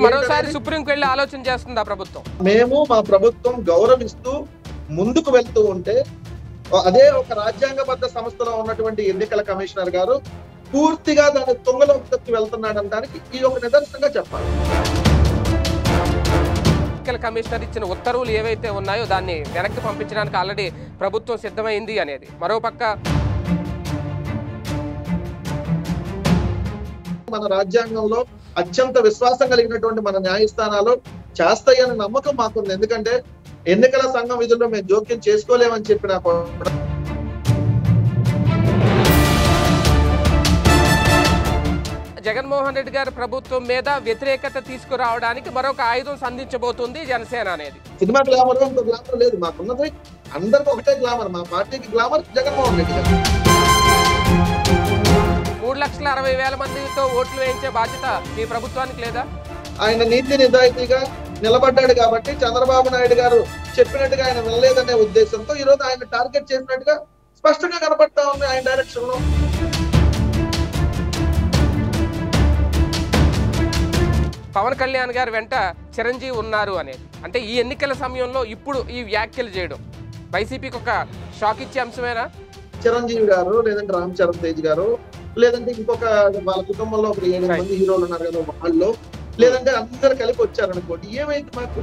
మరోసారి సుప్రీంకి వెళ్ళి ఆలోచన చేస్తుంది ఆ ప్రభుత్వం మేము మా ప్రభుత్వం గౌరవిస్తూ ముందుకు వెళ్తూ ఉంటే అదే ఒక రాజ్యాంగబద్ధ సంస్థలో ఉన్నటువంటి ఎన్నికల కమిషనర్ గారు పూర్తిగా దాని తుంగలోకి తొక్కి వెళ్తున్నాడు అనడానికి ఇది ఒక నిదర్శనంగా చెప్పాలి ఎన్నికల కమిషనర్ ఇచ్చిన ఉత్తర్వులు ఏవైతే ఉన్నాయో దాన్ని వెనక్కి పంపించడానికి ఆల్రెడీ ప్రభుత్వం సిద్ధమైంది అనేది మరోపక్క మన రాజ్యాంగంలో అత్యంత విశ్వాసం కలిగినటువంటి మన న్యాయస్థానాలు చేస్తాయని నమ్మకం మాకుంది ఎందుకంటే ఎన్నికల సంఘం విధుల్లో మేము జోక్యం చేసుకోలేమని చెప్పినా కూడా జగన్మోహన్ రెడ్డి గారి ప్రభుత్వం మీద వ్యతిరేకత తీసుకురావడానికి మరొక ఆయుధం సంధించబోతుంది జనసేన అనేది సినిమా గ్లామర్ ఇంకో గ్లామర్ లేదు మాకున్నది అందరికి ఒకటే గ్లామర్ మా పార్టీకి గ్లామర్ జగన్మోహన్ రెడ్డి గారు మూడు లక్షల అరవై వేల మందితో ఓట్లు వేయించే బాధ్యత మీ ప్రభుత్వానికి లేదా ఆయన నీతి నిజాయితీగా నిలబడ్డాడు కాబట్టి చంద్రబాబు నాయుడు గారు చెప్పినట్టుగా ఆయన వినలేదనే ఉద్దేశంతో ఈ రోజు ఆయన టార్గెట్ చేసినట్టుగా స్పష్టంగా కనపడతా ఉంది ఆయన డైరెక్షన్ లో పవన్ కళ్యాణ్ గారు వెంట చిరంజీవి ఉన్నారు అనేది అంటే ఈ ఎన్నికల సమయంలో ఇప్పుడు ఈ వ్యాఖ్యలు చేయడం వైసీపీకి ఒక షాక్ ఇచ్చే అంశమేనా చిరంజీవి గారు లేదంటే రామ్ చరణ్ తేజ్ గారు లేదంటే ఇంకొక వాళ్ళ కుటుంబంలో ఒక ఏడు Right. మంది హీరోలు ఉన్నారు కదా వాళ్ళు లేదంటే అందరు కలిపి వచ్చారనుకోండి ఏమైంది మాకు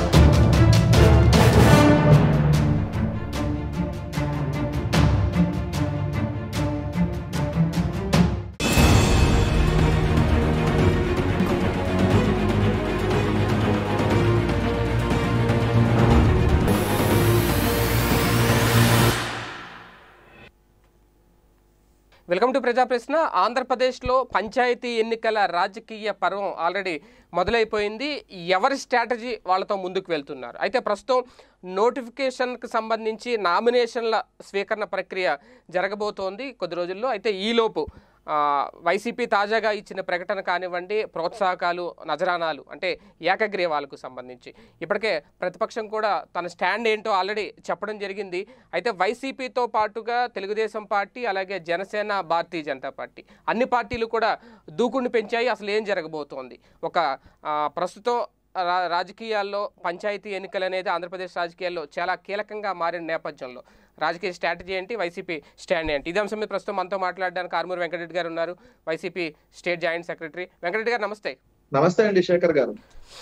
వెల్కమ్ టు ప్రజా ప్రశ్న ఆంధ్రప్రదేశ్లో పంచాయతీ ఎన్నికల రాజకీయ పర్వం ఆల్రెడీ మొదలైపోయింది ఎవరి స్ట్రాటజీ వాళ్ళతో ముందుకు వెళ్తున్నారు అయితే ప్రస్తుతం నోటిఫికేషన్కి సంబంధించి నామినేషన్ల స్వీకరణ ప్రక్రియ జరగబోతోంది కొద్ది రోజుల్లో అయితే ఈలోపు ఆ, వైసీపీ తాజాగా ఇచ్చిన ప్రకటన కానివ్వండి ప్రోత్సాహకాలు నజరానాలు అంటే ఏకగ్రీవాలకు సంబంధించి ఇప్పటికే ప్రతిపక్షం కూడా తన స్టాండ్ ఏంటో ఆల్రెడీ చెప్పడం జరిగింది అయితే వైసీపీతో పాటుగా తెలుగుదేశం పార్టీ అలాగే జనసేన భారతీయ జనతా పార్టీ అన్ని పార్టీలు కూడా దూకుడిని పెంచాయి అసలు ఏం జరగబోతోంది ఒక ఆ, ప్రస్తుతం రా రాజకీయాల్లో పంచాయతీ ఎన్నికలు అనేది ఆంధ్రప్రదేశ్ రాజకీయాల్లో చాలా కీలకంగా మారిన నేపథ్యంలో రాజకీయ స్ట్రాటజీ ఏంటి వైసీపీ స్టాండ్ ఏంటి ఇదే అంశం మీద ప్రస్తుతం మనతో మాట్లాడడానికి ఆర్మూరు వెంకటరెడ్డి గారు ఉన్నారు YCP state joint secretary Venkatareddy garu నమస్తే నమస్తే అండి శేఖర్ గారు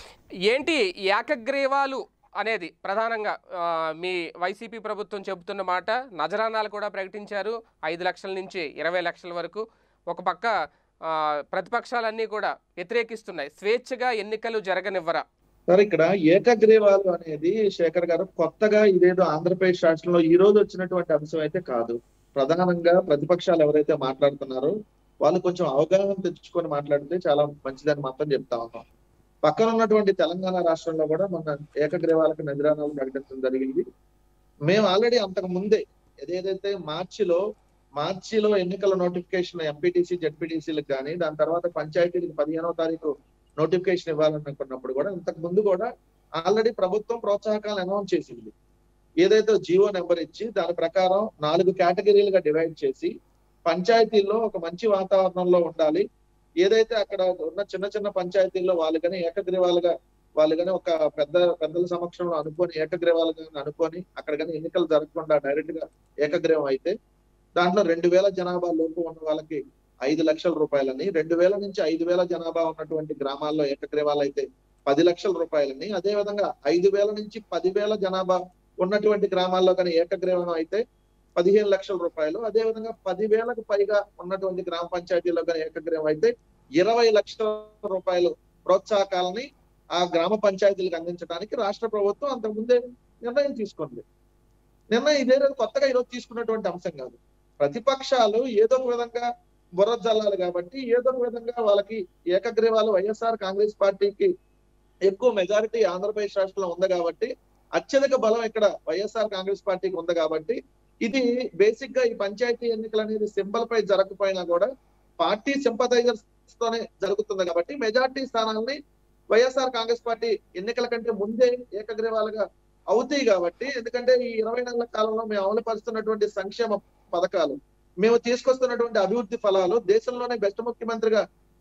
ఏంటి ఏకగ్రీవాలు అనేది ప్రధానంగా ఆ, మీ వైసీపీ ప్రభుత్వం చెబుతున్న మాట నజరానాలు కూడా ప్రకటించారు ఐదు లక్షల నుంచి ఇరవై లక్షల వరకు ఒక పక్క ఆ, ప్రతిపక్షాలన్నీ కూడా వ్యతిరేకిస్తున్నాయి స్వేచ్ఛగా ఎన్నికలు జరగనివ్వరా సార్ ఇక్కడ ఏకగ్రీవాలు అనేది శేఖర్ గారు కొత్తగా ఇదేదో ఆంధ్రప్రదేశ్ రాష్ట్రంలో ఈ రోజు వచ్చినటువంటి అంశం అయితే కాదు ప్రధానంగా ప్రతిపక్షాలు ఎవరైతే మాట్లాడుతున్నారో వాళ్ళు కొంచెం అవగాహన తెచ్చుకొని మాట్లాడితే చాలా మంచిదని మాత్రం చెప్తా ఉన్నాం పక్కన ఉన్నటువంటి తెలంగాణ రాష్ట్రంలో కూడా మన ఏకగ్రీవాలకు నజరానాలు ప్రకటించడం జరిగింది మేము ఆల్రెడీ అంతకు ముందే ఏదేదైతే మార్చిలో మార్చిలో ఎన్నికల నోటిఫికేషన్ ఎంపీటీసీ జెడ్పీటీసీలకు కానీ దాని తర్వాత పంచాయతీలకు పదిహేనో తారీఖు నోటిఫికేషన్ ఇవ్వాలనుకున్నప్పుడు కూడా ఇంతకు ముందు కూడా ఆల్రెడీ ప్రభుత్వం ప్రోత్సాహకాలు అనౌన్స్ చేసింది ఏదైతే జియో నెంబర్ ఇచ్చి దాని ప్రకారం నాలుగు కేటగిరీలుగా డివైడ్ చేసి పంచాయతీల్లో ఒక మంచి వాతావరణంలో ఉండాలి ఏదైతే అక్కడ ఉన్న చిన్న చిన్న పంచాయతీల్లో వాళ్ళు కానీ ఏకగ్రీవాలుగా వాళ్ళు కానీ ఒక పెద్ద పెద్దల సమక్షంలో అనుకొని ఏకగ్రీవాలుగా అనుకొని అక్కడ కానీ ఎన్నికలు జరగకుండా డైరెక్ట్ గా ఏకగ్రీవం అయితే దాంట్లో రెండు వేల జనాభా లోపు ఉన్న వాళ్ళకి ఐదు లక్షల రూపాయలని రెండు వేల నుంచి ఐదు వేల జనాభా ఉన్నటువంటి గ్రామాల్లో ఏకగ్రీవాలు అయితే పది లక్షల రూపాయలని అదే విధంగా ఐదు వేల నుంచి పదివేల జనాభా ఉన్నటువంటి గ్రామాల్లో కానీ ఏకగ్రీవం అయితే పదిహేను లక్షల రూపాయలు అదే విధంగా పదివేలకు పైగా ఉన్నటువంటి గ్రామ పంచాయతీలో కానీ ఏకగ్రీవం అయితే ఇరవై లక్షల రూపాయలు ప్రోత్సాహకాలని ఆ గ్రామ పంచాయతీలకు అందించడానికి రాష్ట్ర ప్రభుత్వం అంతకు ముందే నిర్ణయం తీసుకుంది నిర్ణయం ఇదే రోజు కొత్తగా ఈరోజు తీసుకున్నటువంటి అంశం కాదు ప్రతిపక్షాలు ఏదో ఒక విధంగా బుర్ర జల్లాలి కాబట్టి ఏదో ఒక విధంగా వాళ్ళకి ఏకగ్రీవాలు వైఎస్ఆర్ కాంగ్రెస్ పార్టీకి ఎక్కువ మెజారిటీ ఆంధ్రప్రదేశ్ రాష్ట్రంలో ఉంది కాబట్టి అత్యధిక బలం ఇక్కడ వైఎస్ఆర్ కాంగ్రెస్ పార్టీకి ఉంది కాబట్టి ఇది బేసిక్ గా ఈ పంచాయతీ ఎన్నికలు అనేది సింబల్ పై జరగకపోయినా కూడా పార్టీ సింపథైజర్స్ తోనే జరుగుతుంది కాబట్టి మెజార్టీ స్థానాల్ని వైఎస్ఆర్ కాంగ్రెస్ పార్టీ ఎన్నికల కంటే ముందే ఏకగ్రీవాలుగా అవుతాయి కాబట్టి ఎందుకంటే ఈ ఇరవై నెలల కాలంలో మేము అమలు పరుస్తున్నటువంటి సంక్షేమ పథకాలు మేము తీసుకొస్తున్నటువంటి అభివృద్ధి ఫలాలు దేశంలోనే బెస్ట్ ముఖ్యమంత్రిగా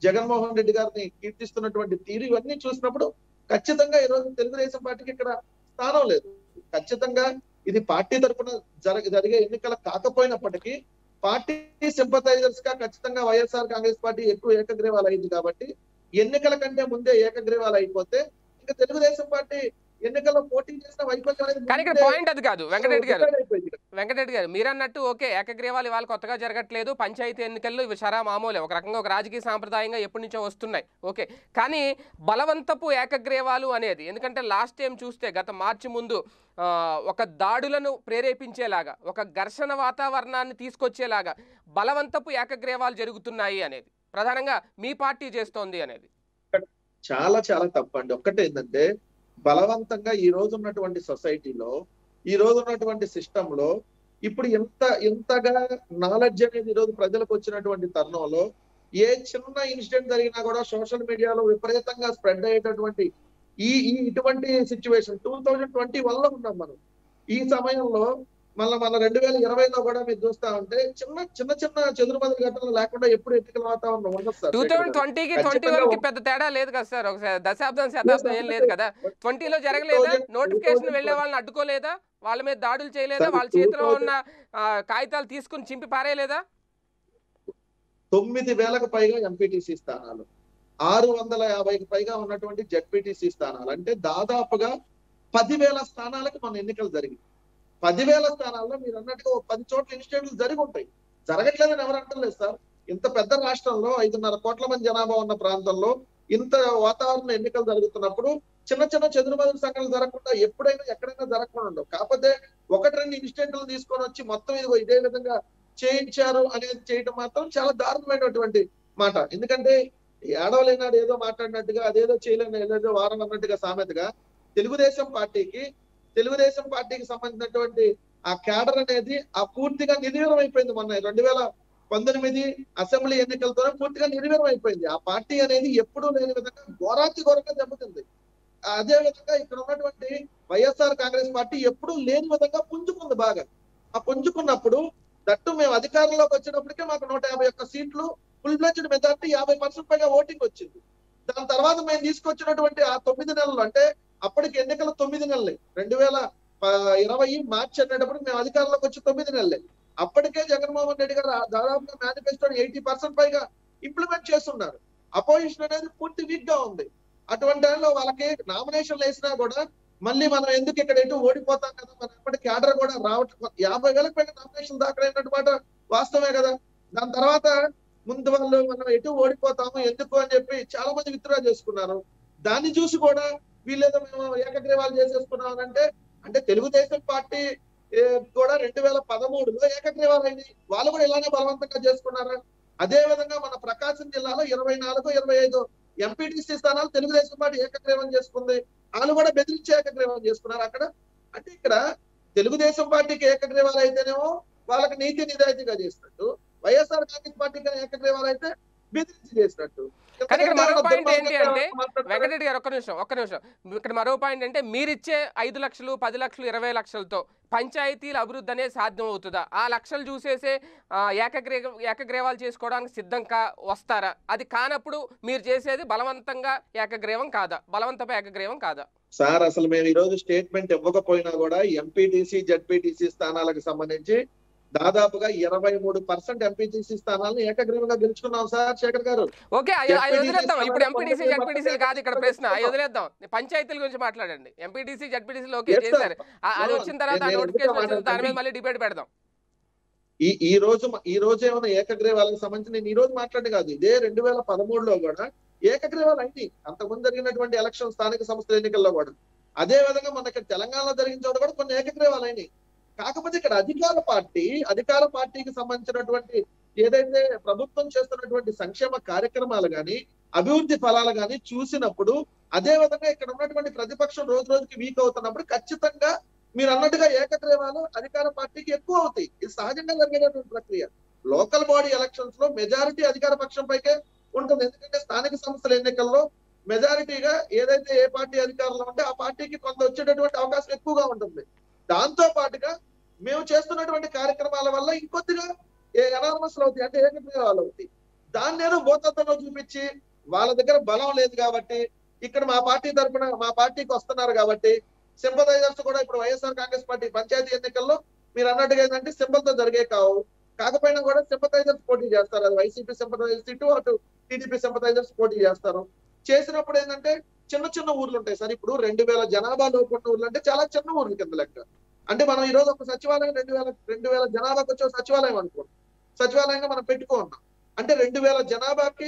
జగన్మోహన్ రెడ్డి గారిని కీర్తిస్తున్నటువంటి తీరు ఇవన్నీ చూసినప్పుడు ఖచ్చితంగా ఈ రోజు తెలుగుదేశం పార్టీకి ఇక్కడ స్థానం లేదు ఖచ్చితంగా ఇది పార్టీ తరఫున జరగ జరిగే ఎన్నికల కాకపోయినప్పటికీ పార్టీ సింపథైజర్స్ గా ఖచ్చితంగా వైఎస్ఆర్ కాంగ్రెస్ పార్టీ ఎక్కువ ఏకగ్రీవాలు అయింది కాబట్టి ఎన్నికల కంటే ముందే ఏకగ్రీవాలు అయిపోతే ఇంకా తెలుగుదేశం పార్టీ ఎన్నికల్లో పోటీ చేసిన వైఫల్యం అనేది కానీ ఇక్కడ ముందే పాయింట్ అది కాదు వెంకటరెడ్డి గారు decide అయిపోయింది. వెంకటరెడ్డి గారు మీరు అన్నట్టు ఓకే ఏకగ్రీవాలు ఇవాళ కొత్తగా జరగట్లేదు పంచాయతీ ఎన్నికల్లో ఇవి షరా మామూలే ఒక రకంగా ఒక రాజకీయ సాంప్రదాయంగా ఎప్పటి నుంచో వస్తున్నాయి ఓకే కానీ బలవంతపు ఏకగ్రీవాలు అనేది ఎందుకంటే లాస్ట్ టైం చూస్తే గత మార్చి ముందు ఆ, ఒక దాడులను ప్రేరేపించేలాగా ఒక ఘర్షణ వాతావరణాన్ని తీసుకొచ్చేలాగా బలవంతపు ఏకగ్రీవాలు జరుగుతున్నాయి అనేది ప్రధానంగా మీ పార్టీ చేస్తోంది అనేది చాలా చాలా తప్పండి ఒక్కటే ఏంటంటే బలవంతంగా ఈ రోజు ఉన్నటువంటి సొసైటీలో ఈ రోజు ఉన్నటువంటి సిస్టమ్ లో ఇప్పుడు ఎంత ఎంతగా నాలెడ్జ్ అనేది ఈ రోజు ప్రజలకు వచ్చినటువంటి తరుణంలో ఏ చిన్న ఇన్సిడెంట్ జరిగినా కూడా సోషల్ మీడియాలో విపరీతంగా స్ప్రెడ్ అయ్యేటటువంటి ఈ ఈ ఇటువంటి situation two thousand twenty one లో ఉన్నాం మనం ఈ సమయంలో మళ్ళీ మన రెండు వేల ఇరవైలో కూడా మీరు చూస్తా ఉంటే చిన్న చిన్న చిన్న చెదురుమదురు ఘటనలు లేకుండా ఎప్పుడు ఎన్నికల వాతావరణం ఉండదు సార్ టూ శేఖర్ థౌజండ్ గారు. ట్వంటీకి ట్వంటీ ఖచ్చితంగా వన్కి పెద్ద తేడా లేదు కదా సార్ ఒక దశాబ్దం శతాబ్దం ఏం లేదు కదా ట్వంటీలో జరగలేదా 2000 నోటిఫికేషన్ వెళ్ళే వాళ్ళని అడ్డుకోలేదా వాళ్ళ మీద దాడులు చేయలేదా సార్, వాళ్ళ చేతిలో 2000 ఉన్న ఆ, కాగితాలు తీసుకుని చింపి పారేయలేదా తొమ్మిది వేలకు పైగా ఎంపీటీసీ స్థానాలు ఆరు వందల యాభైకి పైగా ఉన్నటువంటి జెడ్పీటీసీ స్థానాలు అంటే దాదాపుగా పదివేల స్థానాలకు మన ఎన్నికలు జరిగింది పదివేల స్థానాల్లో మీరు అన్నట్టుగా ఓ పది చోట్ల ఇన్స్టిట్యూట్లు జరిగి ఉంటాయి జరగట్లేదని ఎవరు అంటలేదు సార్ ఇంత పెద్ద రాష్ట్రంలో ఐదున్నర కోట్ల మంది జనాభా ఉన్న ప్రాంతంలో ఇంత వాతావరణ ఎన్నికలు జరుగుతున్నప్పుడు చిన్న చిన్న చెదురుమదురు సంఘటనలు జరగకుండా ఎప్పుడైనా ఎక్కడైనా జరగకుండా ఉండవు కాకపోతే ఒకటి రెండు ఇన్స్టెంట్లు తీసుకొని వచ్చి మొత్తం ఇదిగో ఇదే విధంగా చేయించారు అనేది చేయటం మాత్రం చాలా దారుణమైనటువంటి మాట ఎందుకంటే ఏడవలేనాడు ఏదో మాట్లాడినట్టుగా అదేదో చేయలేని ఏదేదో వారం అన్నట్టుగా సామెతగా తెలుగుదేశం పార్టీకి తెలుగుదేశం పార్టీకి సంబంధించినటువంటి ఆ క్యాడర్ అనేది ఆ పూర్తిగా నిర్వీర్యం అయిపోయింది మొన్న రెండు వేల పంతొమ్మిది అసెంబ్లీ ఎన్నికలతోనే పూర్తిగా నిర్వీర్యం అయిపోయింది ఆ పార్టీ అనేది ఎప్పుడూ లేని విధంగా ఘోరాతి ఘోరంగా దెబ్బతింది అదే విధంగా ఇక్కడ ఉన్నటువంటి వైఎస్ఆర్ కాంగ్రెస్ పార్టీ ఎప్పుడూ లేని విధంగా పుంజుకుంది బాగా ఆ పుంజుకున్నప్పుడు దట్టు మేము అధికారంలోకి వచ్చినప్పటికే మాకు నూట యాభై ఒక్క సీట్లు ఫుల్ ఫ్లెడ్జ్డ్ మెజార్టీ యాభై పర్సెంట్ పైగా ఓటింగ్ వచ్చింది దాని తర్వాత మేము తీసుకొచ్చినటువంటి ఆ తొమ్మిది నెలలు అంటే అప్పటికి ఎన్నికలు తొమ్మిది నెలలే రెండు వేల ఇరవై మార్చి అనేటప్పుడు మేము అధికారంలోకి వచ్చి తొమ్మిది నెలలే అప్పటికే జగన్మోహన్ రెడ్డి గారు ఆ దాదాపుగా మేనిఫెస్టో ఎయిటీ పర్సెంట్ పైగా ఇంప్లిమెంట్ చేస్తున్నారు అపోజిషన్ అనేది పూర్తి వీక్ గా ఉంది అటువంటి టైంలో వాళ్ళకి నామినేషన్లు వేసినా కూడా మళ్ళీ మనం ఎందుకు ఇక్కడ ఎటు ఓడిపోతాం కదా మన ఎప్పటి క్యాడర్ కూడా రావట్లేదు యాభై వేలకు పైగా నామినేషన్ దాఖలైనట్టు మాట వాస్తవమే కదా దాని తర్వాత ముందు వాళ్ళు మనం ఎటు ఓడిపోతాము ఎందుకు అని చెప్పి చాలా మంది విత్డ్రా చేసుకున్నారు దాన్ని చూసి కూడా వీళ్ళేదో మేము ఏకగ్రీవాలు చేసేసుకున్నాం అని అంటే అంటే తెలుగుదేశం పార్టీ ఏ, కూడా రెండు వేల పదమూడులో ఏకగ్రీవాలు అయినాయి వాళ్ళు కూడా ఇలానే బలవంతంగా చేసుకున్నారా అదే విధంగా మన ప్రకాశం జిల్లాలో ఇరవై నాలుగు ఇరవై ఐదు ఎంపీటీసీ స్థానాలు తెలుగుదేశం పార్టీ ఏకగ్రీవం చేసుకుంది వాళ్ళు కూడా బెదిరించి ఏకగ్రీవం చేసుకున్నారు అక్కడ అంటే ఇక్కడ తెలుగుదేశం పార్టీకి ఏకగ్రీవాలు అయితేనేమో వాళ్ళకి నీతి నిజాయితీగా చేసినట్టు వైఎస్ఆర్ కాంగ్రెస్ పార్టీకి ఏకగ్రీవాలు అయితే బెదిరించి చేసినట్టు కానీ ఇక్కడ మరో పాయింట్ ఏంటి దుర్మార్గంగా అంటే మాట్లాడతారు. వెంకటరెడ్డి గారు ఒక్క నిమిషం ఒక్క నిమిషం ఇక్కడ మరో పాయింట్ అంటే మీరిచ్చే ఐదు లక్షలు పది లక్షలు ఇరవై లక్షలతో పంచాయతీల అభివృద్ధి అనేది సాధ్యం అవుతుందా ఆ లక్షలు చూసేసే ఆ, ఏకగ్రీ ఏకగ్రీవాలు చేసుకోవడానికి సిద్ధంగా వస్తారా అది కానప్పుడు మీరు చేసేది బలవంతంగా ఏకగ్రీవం కాదా బలవంతపు ఏకగ్రీవం కాదా సార్ అసలు మేము ఈ రోజు స్టేట్మెంట్ ఇవ్వకపోయినా కూడా ఎంపీటీసీ జడ్పీటీసీ స్థానాలకు సంబంధించి దాదాపుగా ఇరవై మూడు పర్సెంట్ ఎంపీటీసీ స్థానాలను ఏకగ్రీవంగా గెలుచుకున్నాం సార్ శేఖర్ గారు ఓకే అవి అవి ZPDC వదిలేద్దాం ఇప్పుడు స్థానాలు ఎంపీటీసీ పొందడం జడ్పీటీసీలు కాదు ఇక్కడ ప్రశ్న అవి వదిలేద్దాం పంచాయతీల గురించి మాట్లాడండి ఎంపీటీసీ జడ్పీటీసీలు ఓకే Yes, sir. చేశారు ఆ- అది No, వచ్చిన తర్వాత ఆ నేను ఎందుకు నోటిఫికేషన్ వచ్చిన దాని మీద మాట్లాడతాను? మళ్ళీ డిబేట్ పెడదాం ఈ ఈ రోజు ఈ రోజు ఏమైనా ఏకగ్రీవాలకు సంబంధించి నేను ఈ రోజు మాట్లాడి కాదు ఇదే రెండు వేల పదమూడులో కూడా ఏకగ్రీవాలు అయింది అంతకుముందు జరిగినటువంటి ఎలక్షన్ స్థానిక సంస్థల ఎన్నికల్లో కూడా అదే విధంగా మన ఇక్కడ తెలంగాణలో జరిగిన చోట కూడా కొన్ని ఏకగ్రీవాలు అయినాయి కాకపోతే ఇక్కడ అధికార పార్టీ అధికార పార్టీకి సంబంధించినటువంటి ఏదైతే ప్రభుత్వం చేస్తున్నటువంటి సంక్షేమ కార్యక్రమాలు గాని అభివృద్ధి ఫలాలు గాని చూసినప్పుడు అదే విధంగా ఇక్కడ ఉన్నటువంటి ప్రతిపక్షం రోజు రోజుకి వీక్ అవుతున్నప్పుడు ఖచ్చితంగా మీరు అన్నట్టుగా ఏకగ్రీవాలు అధికార పార్టీకి ఎక్కువ అవుతాయి ఇది సహజంగా జరిగేటటువంటి ప్రక్రియ లోకల్ బాడీ ఎలక్షన్స్ లో మెజారిటీ అధికార పక్షం పైకే ఉంటుంది ఎందుకంటే స్థానిక సంస్థల ఎన్నికల్లో మెజారిటీగా ఏదైతే ఏ పార్టీ అధికారంలో ఉంటే ఆ పార్టీకి కొంత వచ్చేటటువంటి అవకాశం ఎక్కువగా ఉంటుంది దాంతో పాటుగా మేము చేస్తున్నటువంటి కార్యక్రమాల వల్ల ఇంకొద్దిగా ఎనానమస్ అవుతాయి అంటే ఏకగ్రీవాలు అవుతాయి దాన్ని ఏదో భూతత్వంలో చూపించి వాళ్ళ దగ్గర బలం లేదు కాబట్టి ఇక్కడ మా పార్టీ తరపున మా పార్టీకి వస్తున్నారు కాబట్టి సింపదైజర్స్ కూడా ఇప్పుడు వైఎస్ఆర్ కాంగ్రెస్ పార్టీ పంచాయతీ ఎన్నికల్లో మీరు అన్నట్టుగా ఏంటంటే సింబల్ తో జరిగే కావు కాకపోయినా కూడా సింపదైజర్స్ పోటీ చేస్తారు అది వైసీపీ సింపదైజర్స్ ఇటు అటు టీడీపీ సింపదైజర్స్ పోటీ చేస్తారు చేసినప్పుడు ఏంటంటే చిన్న చిన్న ఊర్లు ఉంటాయి సార్ ఇప్పుడు రెండు వేల జనాభా లోపు ఉన్న ఊర్లు అంటే చాలా చిన్న ఊర్లు కింద లెక్క అంటే మనం ఈ రోజు ఒక సచివాలయం రెండు వేల రెండు వేల జనాభాకి వచ్చే ఒక సచివాలయం అనుకోండి సచివాలయంగా మనం పెట్టుకో ఉన్నాం అంటే రెండు వేల జనాభాకి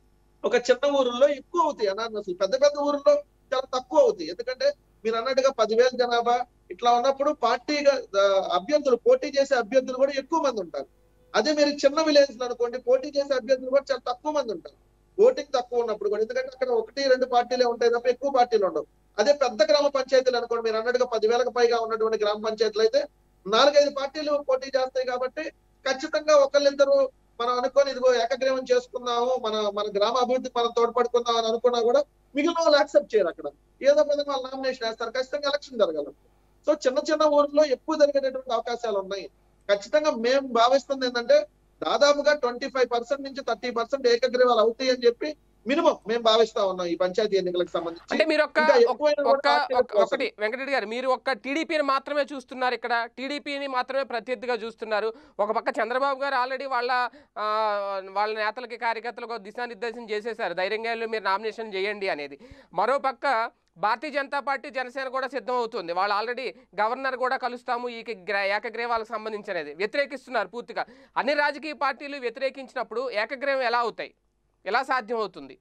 ఒక చిన్న ఊరుల్లో ఎక్కువ అవుతాయి అన్నాను అసలు పెద్ద పెద్ద ఊర్లో చాలా తక్కువ అవుతాయి ఎందుకంటే మీరు అన్నట్టుగా పదివేల జనాభా ఇట్లా ఉన్నప్పుడు పార్టీగా ఆ, అభ్యర్థులు పోటీ చేసే అభ్యర్థులు కూడా ఎక్కువ మంది ఉంటారు అదే మీరు చిన్న విలేజ్ అనుకోండి పోటీ చేసే అభ్యర్థులు కూడా చాలా తక్కువ మంది ఉంటారు ఓటింగ్ తక్కువ ఉన్నప్పుడు కూడా ఎందుకంటే అక్కడ ఒకటి రెండు పార్టీలే ఉంటాయి తప్ప ఎక్కువ పార్టీలు ఉండవు అదే పెద్ద గ్రామ పంచాయతీలు అనుకోండి మీరు అన్నట్టుగా పదివేలకు పైగా ఉన్నటువంటి గ్రామ పంచాయతీలు అయితే నాలుగైదు పార్టీలు పోటీ చేస్తాయి కాబట్టి ఖచ్చితంగా ఒకళ్ళిద్దరు మనం అనుకొని ఇదిగో ఏకగ్రీవం చేసుకుందాము మన మన గ్రామ అభివృద్ధికి మనం తోడ్పడుకుందాం అని అనుకున్నా కూడా మిగిలిన వాళ్ళు యాక్సెప్ట్ చేయరు అక్కడ ఏదో విధంగా వాళ్ళు నామినేషన్ వేస్తారు ఖచ్చితంగా ఎలక్షన్ జరగదు సో చిన్న చిన్న ఊర్లో ఎక్కువ జరిగేటటువంటి అవకాశాలు ఉన్నాయి ఖచ్చితంగా మేము భావిస్తుంది ఏంటంటే దాదాపుగా ట్వంటీ ఫైవ్ పర్సెంట్ నుంచి థర్టీ పర్సెంట్ ఏకగ్రీవాలు అవుతాయి అని చెప్పి మినిమం మేము భావిస్తా ఉన్నాం ఈ పంచాయతీ ఎన్నికలకు సంబంధించి అంటే మీరు ఒక్క ఇంకా ఎక్కువైనా కూడా ఒక్క పార్టీలకు ఒక్క- ఒకటి వెంకటరెడ్డి గారు మీరు ఒక్క టీడీపీని మాత్రమే చూస్తున్నారు ఇక్కడ టీడీపీని మాత్రమే ప్రత్యర్థిగా చూస్తున్నారు ఒక పక్క చంద్రబాబు గారు ఆల్రెడీ వాళ్ళ ఆ, వాళ్ళ నేతలకి కార్యకర్తలకు ఒక దిశానిర్దేశం చేసేశారు ధైర్యంగా వెళ్ళి మీరు నామినేషన్ చేయండి అనేది మరో పక్క భారతీయ జనతా పార్టీ జనసేన కూడా సిద్ధం అవుతుంది వాళ్ళు ఆల్రెడీ గవర్నర్ కూడా కలుస్తాము ఈ గ్ర- ఏకగ్రీవాలకు సంబంధించినది వ్యతిరేకిస్తున్నారు పూర్తిగా అన్ని రాజకీయ పార్టీలు వ్యతిరేకించినప్పుడు ఏకగ్రీవం ఎలా అవుతాయి ఎలా సాధ్యం అవుతుంది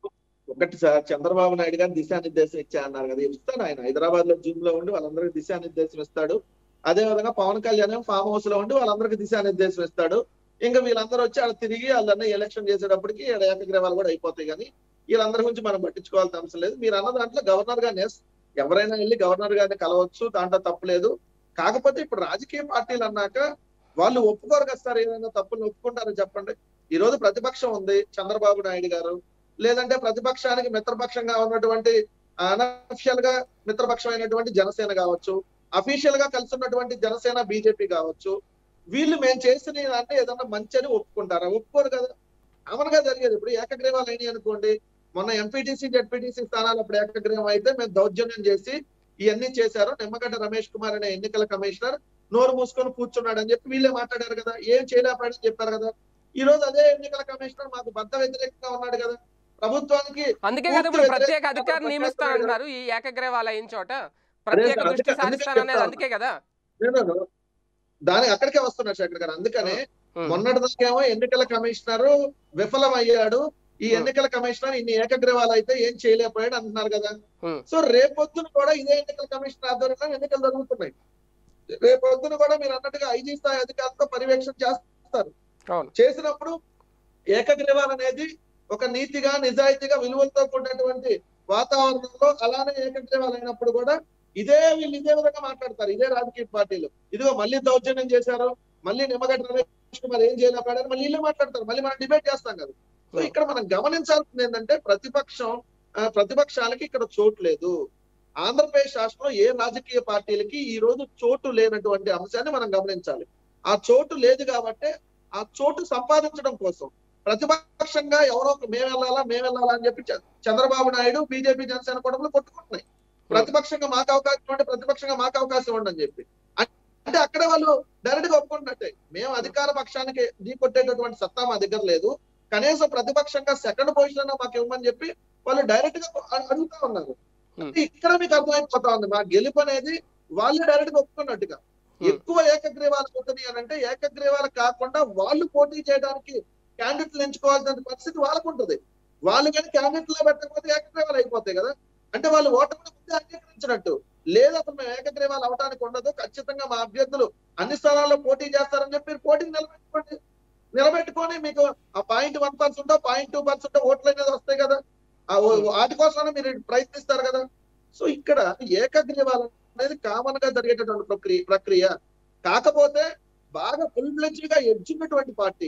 ఒకటి సార్ చంద్రబాబు నాయుడు గారు దిశానిర్దేశం ఇచ్చా అన్నారు కదా ఇస్తాడు ఆయన హైదరాబాద్ లో జూమ్ లో ఉండి వాళ్ళందరికీ దిశానిర్దేశం ఇస్తాడు అదే విధంగా పవన్ కళ్యాణ్ ఏమో ఫామ్ హౌస్ లో ఉండి వాళ్ళందరికీ దిశానిర్దేశం ఇస్తాడు ఇంకా వీళ్ళందరూ వచ్చి వాళ్ళు తిరిగి వాళ్ళన్నీ ఎలక్షన్ చేసేటప్పటికి ఈడ ఏకగ్రీవాలు కూడా అయిపోతాయి కానీ వీళ్ళందరి గురించి మనం పట్టించుకోవాల్సిన అవసరం లేదు మీరు అన్న దాంట్లో గవర్నర్ గారిని ఎస్ ఎవరైనా వెళ్ళి గవర్నర్ గారిని కలవచ్చు దాంట్లో తప్పులేదు కాకపోతే ఇప్పుడు రాజకీయ పార్టీలు అన్నాక వాళ్ళు ఒప్పుకోరు కదా సార్ ఏదైనా తప్పులు ఒప్పుకుంటారో చెప్పండి ఈ రోజు ప్రతిపక్షం ఉంది చంద్రబాబు నాయుడు గారు లేదంటే ప్రతిపక్షానికి మిత్రపక్షంగా ఉన్నటువంటి అనఫిషియల్ గా మిత్రపక్షం అయినటువంటి జనసేన కావచ్చు అఫీషియల్ గా కలిసి ఉన్నటువంటి జనసేన బీజేపీ కావచ్చు వీళ్ళు మేము చేసిన అంటే ఏదన్నా మంచి అని ఒప్పుకుంటారా ఒప్పుకోరు కదా అమలుగా జరిగేది ఇప్పుడు ఏకగ్రీవాలు అయినాయి అనుకోండి మొన్న ఎంపీటీసీ జెడ్పీటీసీ స్థానాలు అప్పుడు ఏకగ్రీవం అయితే మేము దౌర్జన్యం చేసి ఇవన్నీ చేశారు నిమ్మగడ్డ రమేష్ కుమార్ అనే ఎన్నికల కమిషనర్ నోరు మూసుకొని కూర్చున్నాడు అని చెప్పి వీళ్ళే మాట్లాడారు కదా ఏం చేయలేపాడని చెప్పారు కదా ఈ రోజు అదే ఎన్నికల కమిషనర్ మాకు బద్ద వ్యతిరేకంగా ఉన్నాడు కదా ప్రభుత్వానికి అందుకే కదా ఇప్పుడు పూర్తి ప్రత్యేక వ్యతిరేకత అధికారం ప్రత్యేక నియమిస్తానంటున్నారు ఈ ఏకగ్రీవాలు అయిన చోట ప్రత్యేక అందుకే- దృష్టి అందుకే సాధిస్తాననేది చెప్తా అందుకే కదా నేను దాని అక్కడికే వస్తున్నారు శేఖర్ గారు అందుకనే ఉమ్. మొన్నటి దాకేమో ఎన్నికల కమిషనర్ విఫలం అయ్యాడు ఈ Hmm. ఎన్నికల కమిషనర్ ఇన్ని ఏకగ్రీవాలు అయితే ఏం చేయలేకపోయాడు అంటున్నారు కదా Hmm. సో రేపొద్దున కూడా ఇదే ఎన్నికల కమిషనర్ ఆధ్వర్యంలో ఎన్నికలు జరుగుతున్నాయి రేపొద్దున కూడా మీరు అన్నట్టుగా ఐజీ స్థాయి అధికారులతో పర్యవేక్షణ చేస్తారు అవును చేసినప్పుడు ఏకగ్రీవాలు అనేది ఒక నీతిగా నిజాయితీగా విలువలతో కూడినటువంటి వాతావరణంలో అలానే ఏకగ్రీవాలు అయినప్పుడు కూడా ఇదే వీళ్ళు ఇదే విధంగా మాట్లాడతారు ఇదే రాజకీయ పార్టీలు ఇదిగో మళ్ళీ దౌర్జన్యం చేశారు మళ్ళీ నిమ్మగడ్డ రమేష్ కుమార్ ఏం చేయలేకపోయారు మళ్ళీ వీళ్ళే మాట్లాడతారు మళ్ళీ మనం డిబేట్ చేస్తాం కదా సో ఇక్కడ మనం గమనించాల్సింది ఏంటంటే ప్రతిపక్షం ఆ, ప్రతిపక్షాలకి ఇక్కడ చోటు లేదు ఆంధ్రప్రదేశ్ రాష్ట్రంలో ఏ రాజకీయ పార్టీలకి ఈ రోజు చోటు లేనటువంటి అంశాన్ని మనం గమనించాలి ఆ చోటు లేదు కాబట్టి ఆ చోటు సంపాదించడం కోసం ప్రతిపక్షంగా ఎవరో ఒక మేము వెళ్ళాలా మేము వెళ్ళాలా అని చెప్పి చ- చంద్రబాబు నాయుడు బీజేపీ జనసేన కూడా కొట్టుకుంటున్నాయి ప్రతిపక్షంగా మాకు అవకాశం ఇవ్వండి ప్రతిపక్షంగా మాకు అవకాశం ఇవ్వండి అని చెప్పి అం- అంటే అక్కడే వాళ్ళు డైరెక్ట్ గా ఒప్పుకుంటున్నట్టే మేము అధికార పక్షానికి ఢీ కొట్టేటటువంటి సత్తా మా దగ్గర లేదు కనీసం ప్రతిపక్షంగా సెకండ్ పొజిషన్ మాకు ఇవ్వమని చెప్పి వాళ్ళు డైరెక్ట్ గా అ- అడుగుతా ఉన్నారు Hmm. అంటే ఇక్కడ మీకు అర్థమైపోతా ఉంది మా గెలుపు అనేది వాళ్ళే డైరెక్ట్ గా ఒప్పుకున్నట్టుగా Hmm. ఎక్కువ ఏకగ్రీవాలు అవుతున్నాయి అని అంటే ఏకగ్రీవాలు కాకుండా వాళ్ళు పోటీ చేయడానికి క్యాండిడేట్లు ఎంచుకోవాల్సిన పరిస్థితి వాళ్ళకు ఉంటుంది వాళ్ళు కానీ క్యాండిడేట్ లో పెట్టకపోతే ఏకగ్రీవాలు అయిపోతాయి కదా అంటే వాళ్ళు ఓటమిని ముందే అంగీకరించినట్టు లేదు అసలు మేము ఏకగ్రీవాలు అవడానికి ఉండదు ఖచ్చితంగా మా అభ్యర్థులు అన్ని స్థానాల్లో పోటీ చేస్తారని చెప్పి మీరు పోటీని నిలబెట్టుకోండి నిలబెట్టుకొని మీకు ఆ point one percent point two percent ఓట్లు అనేది వస్తాయి కదా ఆ ఓ- వాటి కోసమైనా మీరు ప్రయత్నిస్తారు కదా సో ఇక్కడ ఏకగ్రీవాలు అనేది కామన్ గా జరిగేటటువంటి ప్రక్రియ ప్రక్రియ కాకపోతే బాగా ఫుల్ ఫ్లెడ్జ్ గా ఎడ్చున్నటువంటి పార్టీ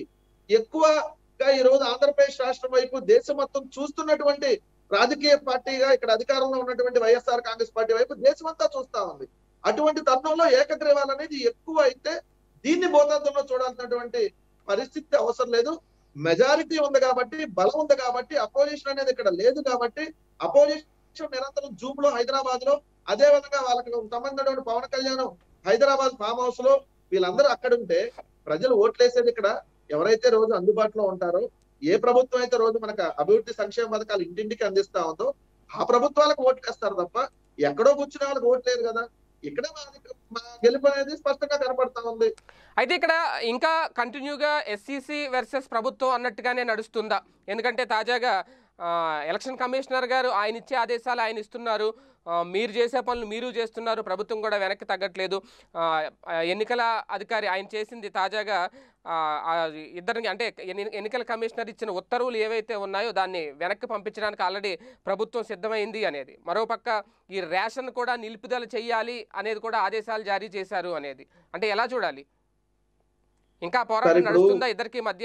ఎక్కువగా ఈ రోజు ఆంధ్రప్రదేశ్ రాష్ట్రం వైపు దేశం మొత్తం చూస్తున్నటువంటి రాజకీయ పార్టీగా ఇక్కడ అధికారంలో ఉన్నటువంటి వైఎస్ఆర్ కాంగ్రెస్ పార్టీ వైపు దేశమంతా చూస్తా ఉంది అటువంటి తరుణంలో ఏకగ్రీవాలు అనేది ఎక్కువ అయితే దీన్ని బోధార్థంలో చూడాల్సినటువంటి పరిస్థితి అవసరం లేదు మెజారిటీ ఉంది కాబట్టి బలం ఉంది కాబట్టి అపోజిషన్ అనేది ఇక్కడ లేదు కాబట్టి అపోజిషన్ నిరంతరం జూమ్ లో హైదరాబాద్ లో అదే విధంగా వాళ్ళకి సంబంధించినటువంటి పవన్ కళ్యాణ్ హైదరాబాద్ ఫామ్ హౌస్ లో వీళ్ళందరూ అక్కడ ఉంటే ప్రజలు ఓట్లేసేది ఇక్కడ ఎవరైతే రోజు అందుబాటులో ఉంటారో ఏ ప్రభుత్వం అయితే రోజు మనకు అభివృద్ధి సంక్షేమ పథకాలు ఇంటింటికి అందిస్తా ఉందో ఆ ప్రభుత్వాలకు ఓట్లేస్తారు తప్ప ఎక్కడో కూర్చునే వాళ్ళకి ఓట్లేదు కదా ఇక్కడే మా- మా గెలుపు అనేది స్పష్టంగా కనపడతా ఉంది అయితే ఇక్కడ ఇంకా కంటిన్యూగా ఎస్సీసీ వర్సెస్ ప్రభుత్వం అన్నట్టుగానే నడుస్తుందా ఎందుకంటే తాజాగా ఆ, ఎలక్షన్ కమిషనర్ గారు ఆయన ఇచ్చే ఆదేశాలు ఆయన ఇస్తున్నారు ఆ, మీరు చేసే పనులు మీరు చేస్తున్నారు ప్రభుత్వం కూడా వెనక్కి తగ్గట్లేదు ఆ, ఆ, ఎన్నికల అధికారి ఆయన చేసింది తాజాగా ఆ, ఆ ఇద్దరిని అంటే ఎన్ని- ఎన్నికల కమిషనర్ ఇచ్చిన ఉత్తర్వులు ఏవైతే ఉన్నాయో దాన్ని వెనక్కి పంపించడానికి ఆల్రెడీ ప్రభుత్వం సిద్ధమైంది అనేది మరోపక్క ఈ రేషన్ కూడా నిలుపుదల చేయాలి అనేది కూడా ఆదేశాలు జారీ చేశారు అనేది అంటే ఎలా చూడాలి ఇంకా పోరాటం ఇప్పుడు- నడుస్తుందా ఇద్దరికి మధ్య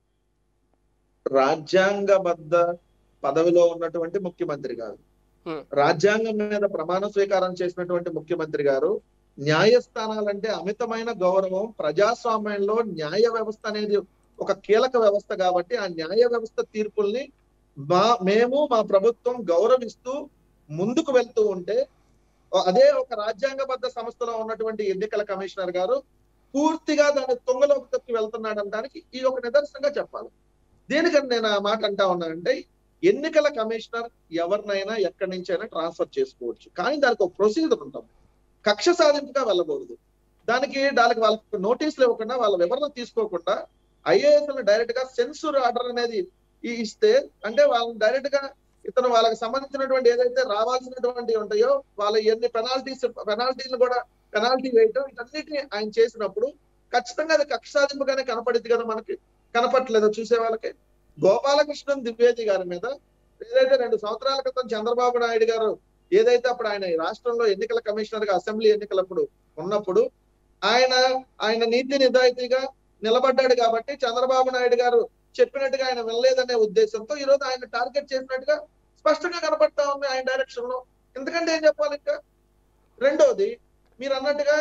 రాజ్యాంగబద్ధ పదవిలో ఉన్నటువంటి ముఖ్యమంత్రి గారు Hmm. రాజ్యాంగం మీద ప్రమాణ స్వీకారం చేసినటువంటి ముఖ్యమంత్రి గారు న్యాయస్థానాలంటే అమితమైన గౌరవం ప్రజాస్వామ్యంలో న్యాయ వ్యవస్థ అనేది ఒక కీలక వ్యవస్థ కాబట్టి ఆ న్యాయ వ్యవస్థ తీర్పుల్ని మా మేము మా ప్రభుత్వం గౌరవిస్తూ ముందుకు వెళ్తూ ఉంటే అదే ఒక రాజ్యాంగబద్ధ సంస్థలో ఉన్నటువంటి ఎన్నికల కమిషనర్ గారు పూర్తిగా దాని తుంగలోకి తొక్కి వెళ్తున్నాడు అనడానికి ఇది ఒక నిదర్శనంగా చెప్పాలి దేనికని నేను ఆ మాట అంటా ఉన్నానంటే ఎన్నికల కమిషనర్ ఎవరినైనా ఎక్కడి నుంచైనా ట్రాన్స్ఫర్ చేసుకోవచ్చు కానీ దానికి ఒక ప్రొసీజర్ ఉంటుంది కక్ష సాధింపుగా వెళ్ళకూడదు దానికి దానికి వాళ్ళకి నోటీసులు ఇవ్వకుండా వాళ్ళ వివరణ తీసుకోకుండా ఐఏఎస్ డైరెక్ట్ గా సెన్సూర్ ఆర్డర్ అనేది ఈ- ఇస్తే అంటే వాళ్ళని డైరెక్ట్ గా ఇతను వాళ్ళకి సంబంధించినటువంటి ఏదైతే రావాల్సినటువంటి ఉంటాయో వాళ్ళ ఎన్ని పెనాల్టీస్ పెనాల్టీలు కూడా పెనాల్టీ వేయటం వీటన్నిటిని ఆయన చేసినప్పుడు ఖచ్చితంగా అది కక్ష సాధింపుగానే కనపడింది కదా మనకి కనపట్లేదా చూసే వాళ్ళకి గోపాలకృష్ణన్ ద్వివేది గారి మీద ఏదైతే రెండు సంవత్సరాల క్రితం చంద్రబాబు నాయుడు గారు ఏదైతే అప్పుడు ఆయన ఈ రాష్ట్రంలో ఎన్నికల కమిషనర్ గా అసెంబ్లీ ఎన్నికలప్పుడు ఉన్నప్పుడు ఆయన ఆయన నీతి నిజాయితీగా నిలబడ్డాడు కాబట్టి చంద్రబాబు నాయుడు గారు చెప్పినట్టుగా ఆయన వెళ్ళలేదనే ఉద్దేశంతో ఈ రోజు ఆయన టార్గెట్ చేసినట్టుగా స్పష్టంగా కనపడతా ఉంది ఆయన డైరెక్షన్ లో ఎందుకంటే ఏం చెప్పాలి ఇంకా రెండోది మీరు అన్నట్టుగా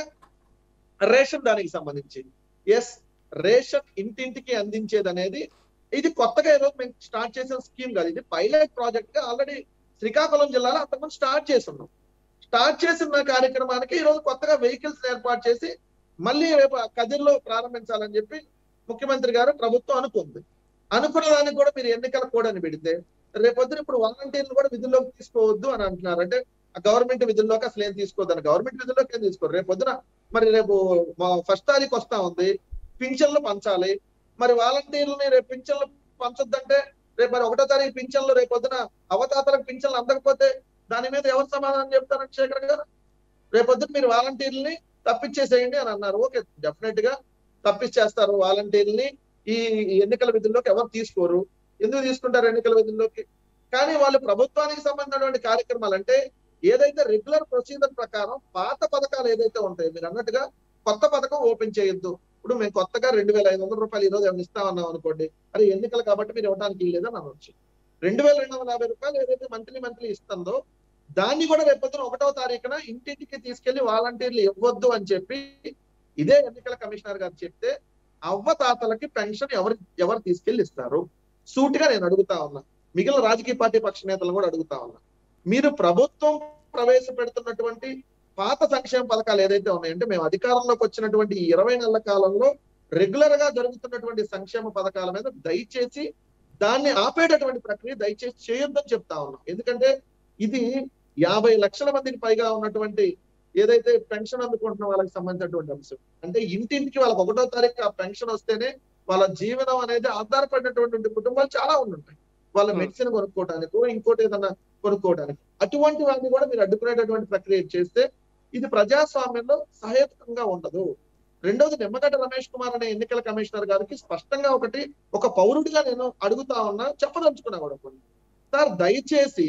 రేషన్ దానికి సంబంధించి ఎస్ రేషన్ ఇంటింటికి అందించేది అనేది ఇది కొత్తగా ఈరోజు మేము స్టార్ట్ చేసిన స్కీమ్ కాదు ఇది పైలట్ ప్రాజెక్ట్ గా ఆల్రెడీ శ్రీకాకుళం జిల్లాలో అంతకుముందు స్టార్ట్ చేస్తున్నాం స్టార్ట్ చేసిన కార్యక్రమానికి ఈ రోజు కొత్తగా వెహికల్స్ ఏర్పాటు చేసి మళ్ళీ రేపు కదిర్లో ప్రారంభించాలని చెప్పి ముఖ్యమంత్రి గారు ప్రభుత్వం అనుకుంది అనుకున్న దానికి కూడా మీరు ఎన్నికల కోడ్ అని పెడితే రేపొద్దున ఇప్పుడు వాలంటీర్లు కూడా విధుల్లోకి తీసుకోవద్దు అని అంటున్నారు అంటే గవర్నమెంట్ విధుల్లోకి అసలు ఏం తీసుకోవద్దని గవర్నమెంట్ విధుల్లోకి ఏం తీసుకోరు రేపు పొద్దున మరి రేపు ఫస్ట్ తారీఖు వస్తా ఉంది పింఛన్లు పంచాలి మరి వాలంటీర్లని రేపు పింఛన్లు పంచొద్దంటే రేపు మరి ఒకటో తారీఖు పింఛన్లు రేపు పొద్దున అవతాతలకు పింఛన్లు అందకపోతే దాని మీద ఎవరు సమాధానం చెప్తారంటే శేఖర్ గారు రేపొద్దున మీరు వాలంటీర్లని తప్పించేసేయండి అని అన్నారు ఓకే డెఫినెట్ గా తప్పించేస్తారు వాలంటీర్ని ఈ ఈ ఎన్నికల విధుల్లోకి ఎవరు తీసుకోరు ఎందుకు తీసుకుంటారు ఎన్నికల విధుల్లోకి కానీ వాళ్ళు ప్రభుత్వానికి సంబంధించినటువంటి కార్యక్రమాలు అంటే ఏదైతే రెగ్యులర్ ప్రొసీజర్ ప్రకారం పాత పథకాలు ఏదైతే ఉంటాయో మీరు అన్నట్టుగా కొత్త పథకం ఓపెన్ చేయొద్దు ఇప్పుడు మేము కొత్తగా రెండు వేల ఐదు వందల రూపాయలు ఈ రోజు ఏమైనా ఇస్తామన్నాం అనుకోండి అది ఎన్నికలు కాబట్టి మీరు ఇవ్వడానికి లేదని అనవచ్చు రెండు వేల రెండు వందల యాభై రూపాయలు ఏదైతే మంత్లీ మంత్లీ ఇస్తుందో దాన్ని కూడా రేపొద్దున ఒకటో తారీఖున ఇంటింటికి తీసుకెళ్లి వాలంటీర్లు ఇవ్వద్దు అని చెప్పి ఇదే ఎన్నికల కమిషనర్ గారు చెప్తే అవ్వ తాతలకి పెన్షన్ ఎవరు ఎవరు తీసుకెళ్లి ఇస్తారు సూటిగా నేను అడుగుతా ఉన్నా మిగిలిన రాజకీయ పార్టీ పక్ష నేతలు కూడా అడుగుతా ఉన్నా మీరు ప్రభుత్వం ప్రవేశపెడుతున్నటువంటి పాత సంక్షేమ పథకాలు ఏదైతే ఉన్నాయంటే మేము అధికారంలోకి వచ్చినటువంటి ఈ ఇరవై నెలల కాలంలో రెగ్యులర్ గా జరుగుతున్నటువంటి సంక్షేమ పథకాల మీద దయచేసి దాన్ని ఆపేటటువంటి ప్రక్రియ దయచేసి చేయొద్దని చెప్తా ఉన్నాం ఎందుకంటే ఇది యాభై లక్షల మందికి పైగా ఉన్నటువంటి ఏదైతే పెన్షన్ అందుకుంటున్న వాళ్ళకి సంబంధించినటువంటి అంశం అంటే ఇంటింటికి వాళ్ళకి ఒకటో తారీఖు ఆ పెన్షన్ వస్తేనే వాళ్ళ జీవనం అనేది ఆధారపడినటువంటి కుటుంబాలు చాలా ఉండుంటాయి వాళ్ళ Hmm. మెడిసిన్ కొనుక్కోవడానికి ఇంకోటి ఏదైనా కొనుక్కోవడానికి అటువంటి వాటిని కూడా మీరు అడ్డుకునేటటువంటి ప్రక్రియ చేస్తే ఇది ప్రజాస్వామ్యంలో సహేతుకంగా ఉండదు రెండోది నిమ్మగడ్డ రమేష్ కుమార్ అనే ఎన్నికల కమిషనర్ గారికి స్పష్టంగా ఒకటి ఒక పౌరుడిగా నేను అడుగుతా ఉన్నా చెప్పదలుచుకున్నా కూడా కొన్ని సార్ దయచేసి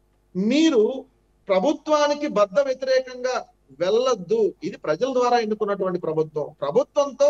మీరు ప్రభుత్వానికి బద్ద వ్యతిరేకంగా వెళ్ళొద్దు ఇది ప్రజల ద్వారా ఎన్నుకున్నటువంటి ప్రభుత్వం ప్రభుత్వంతో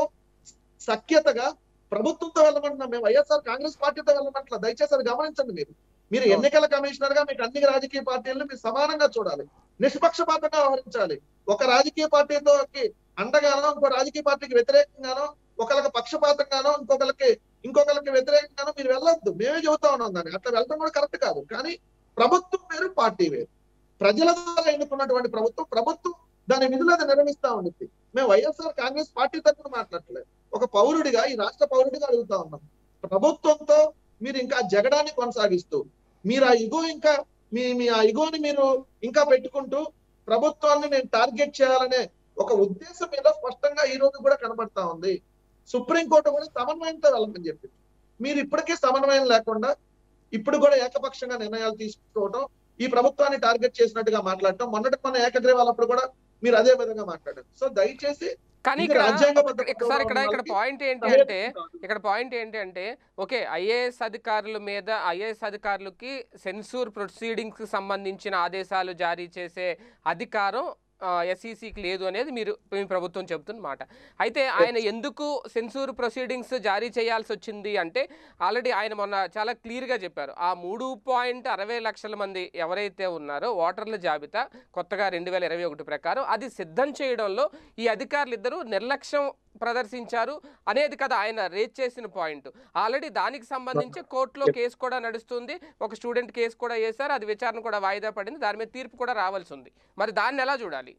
సఖ్యతగా ప్రభుత్వంతో వెళ్ళమంటున్నాం మేము వైఎస్ఆర్ కాంగ్రెస్ పార్టీతో వెళ్ళమంటున్నా దయచేసి అది గమనించండి మీరు మీరు అవును. ఎన్నికల కమిషనర్ గా మీకు అన్ని రాజకీయ పార్టీలను మీరు సమానంగా చూడాలి నిష్పక్షపాతంగా వ్యవహరించాలి ఒక రాజకీయ పార్టీతో అండగానో ఇంకో రాజకీయ పార్టీకి వ్యతిరేకంగానో ఒకరికి పక్షపాతంగానో ఇంకొకరికి ఇంకొకరికి వ్యతిరేకంగానో మీరు వెళ్ళొద్దు మేమే చెబుతా ఉన్నాం దాన్ని అట్లా వెళ్ళడం కూడా కరెక్ట్ కాదు కానీ ప్రభుత్వం వేరు పార్టీ వేరు ప్రజల ద్వారా ఎన్నుకున్నటువంటి ప్రభుత్వం ప్రభుత్వం దాని విధులు అది నిర్వహిస్తా ఉంటుంది మేము వైఎస్ఆర్ కాంగ్రెస్ పార్టీ తరఫున మాట్లాడలేదు ఒక పౌరుడిగా ఈ రాష్ట్ర పౌరుడిగా అడుగుతా ఉన్నాం ప్రభుత్వంతో మీరు ఇంకా జగడాన్ని కొనసాగిస్తూ మీరు ఆ ఇగో ఇంకా మీ మీ ఆ ఇగోని మీరు ఇంకా పెట్టుకుంటూ ప్రభుత్వాన్ని నేను టార్గెట్ చేయాలనే ఒక ఉద్దేశం మీద స్పష్టంగా ఈ రోజు కూడా కనబడతా ఉంది సుప్రీంకోర్టు కూడా సమన్వయంతో వెళ్ళమని చెప్పింది మీరు ఇప్పటికే సమన్వయం లేకుండా ఇప్పుడు కూడా ఏకపక్షంగా నిర్ణయాలు తీసుకోవడం ఈ ప్రభుత్వాన్ని టార్గెట్ చేసినట్టుగా మాట్లాడటం మొన్నటి మన ఏకగ్రీవాలప్పుడు కూడా మీరు అదే విధంగా మాట్లాడారు సో దయచేసి కానీ ఇది ఇక్కడ రాజ్యాంగబద్ధ ఇక్కడ- సార్ ఇక్కడ ఇక్కడ వాళ్ళకి పాయింట్ ఏంటి అంటే ఇక్కడ పాయింట్ ఏంటి అంటే ఓకే ఐఏఎస్ అధికారుల మీద ఐఏఎస్ అధికారులకి సెన్సూర్ ప్రొసీడింగ్స్ సంబంధించిన ఆదేశాలు జారీ చేసే అధికారం ఎస్ఈసికి లేదు అనేది మీరు మీ ప్రభుత్వం చెబుతున్న మాట అయితే ఆయన ఎందుకు సెన్సూర్ ప్రొసీడింగ్స్ జారీ చేయాల్సి వచ్చింది అంటే ఆల్రెడీ ఆయన మొన్న చాలా క్లియర్గా చెప్పారు ఆ మూడు పాయింట్ అరవై లక్షల మంది ఎవరైతే ఉన్నారో ఓటర్ల జాబితా కొత్తగా రెండు వేల ఇరవై ఒకటి ప్రకారం అది సిద్ధం చేయడంలో ఈ అధికారులు ఇద్దరు నిర్లక్ష్యం ప్రదర్శించారు అనేది కదా ఆయన రేజ్ చేసిన పాయింట్ ఆల్రెడీ దానికి సంబంధించి కోర్టులో కేసు కూడా నడుస్తుంది ఒక స్టూడెంట్ కేసు కూడా వేశారు అది విచారణ కూడా వాయిదా పడింది దాని మీద తీర్పు కూడా రావాల్సి ఉంది మరి దాన్ని ఎలా చూడాలి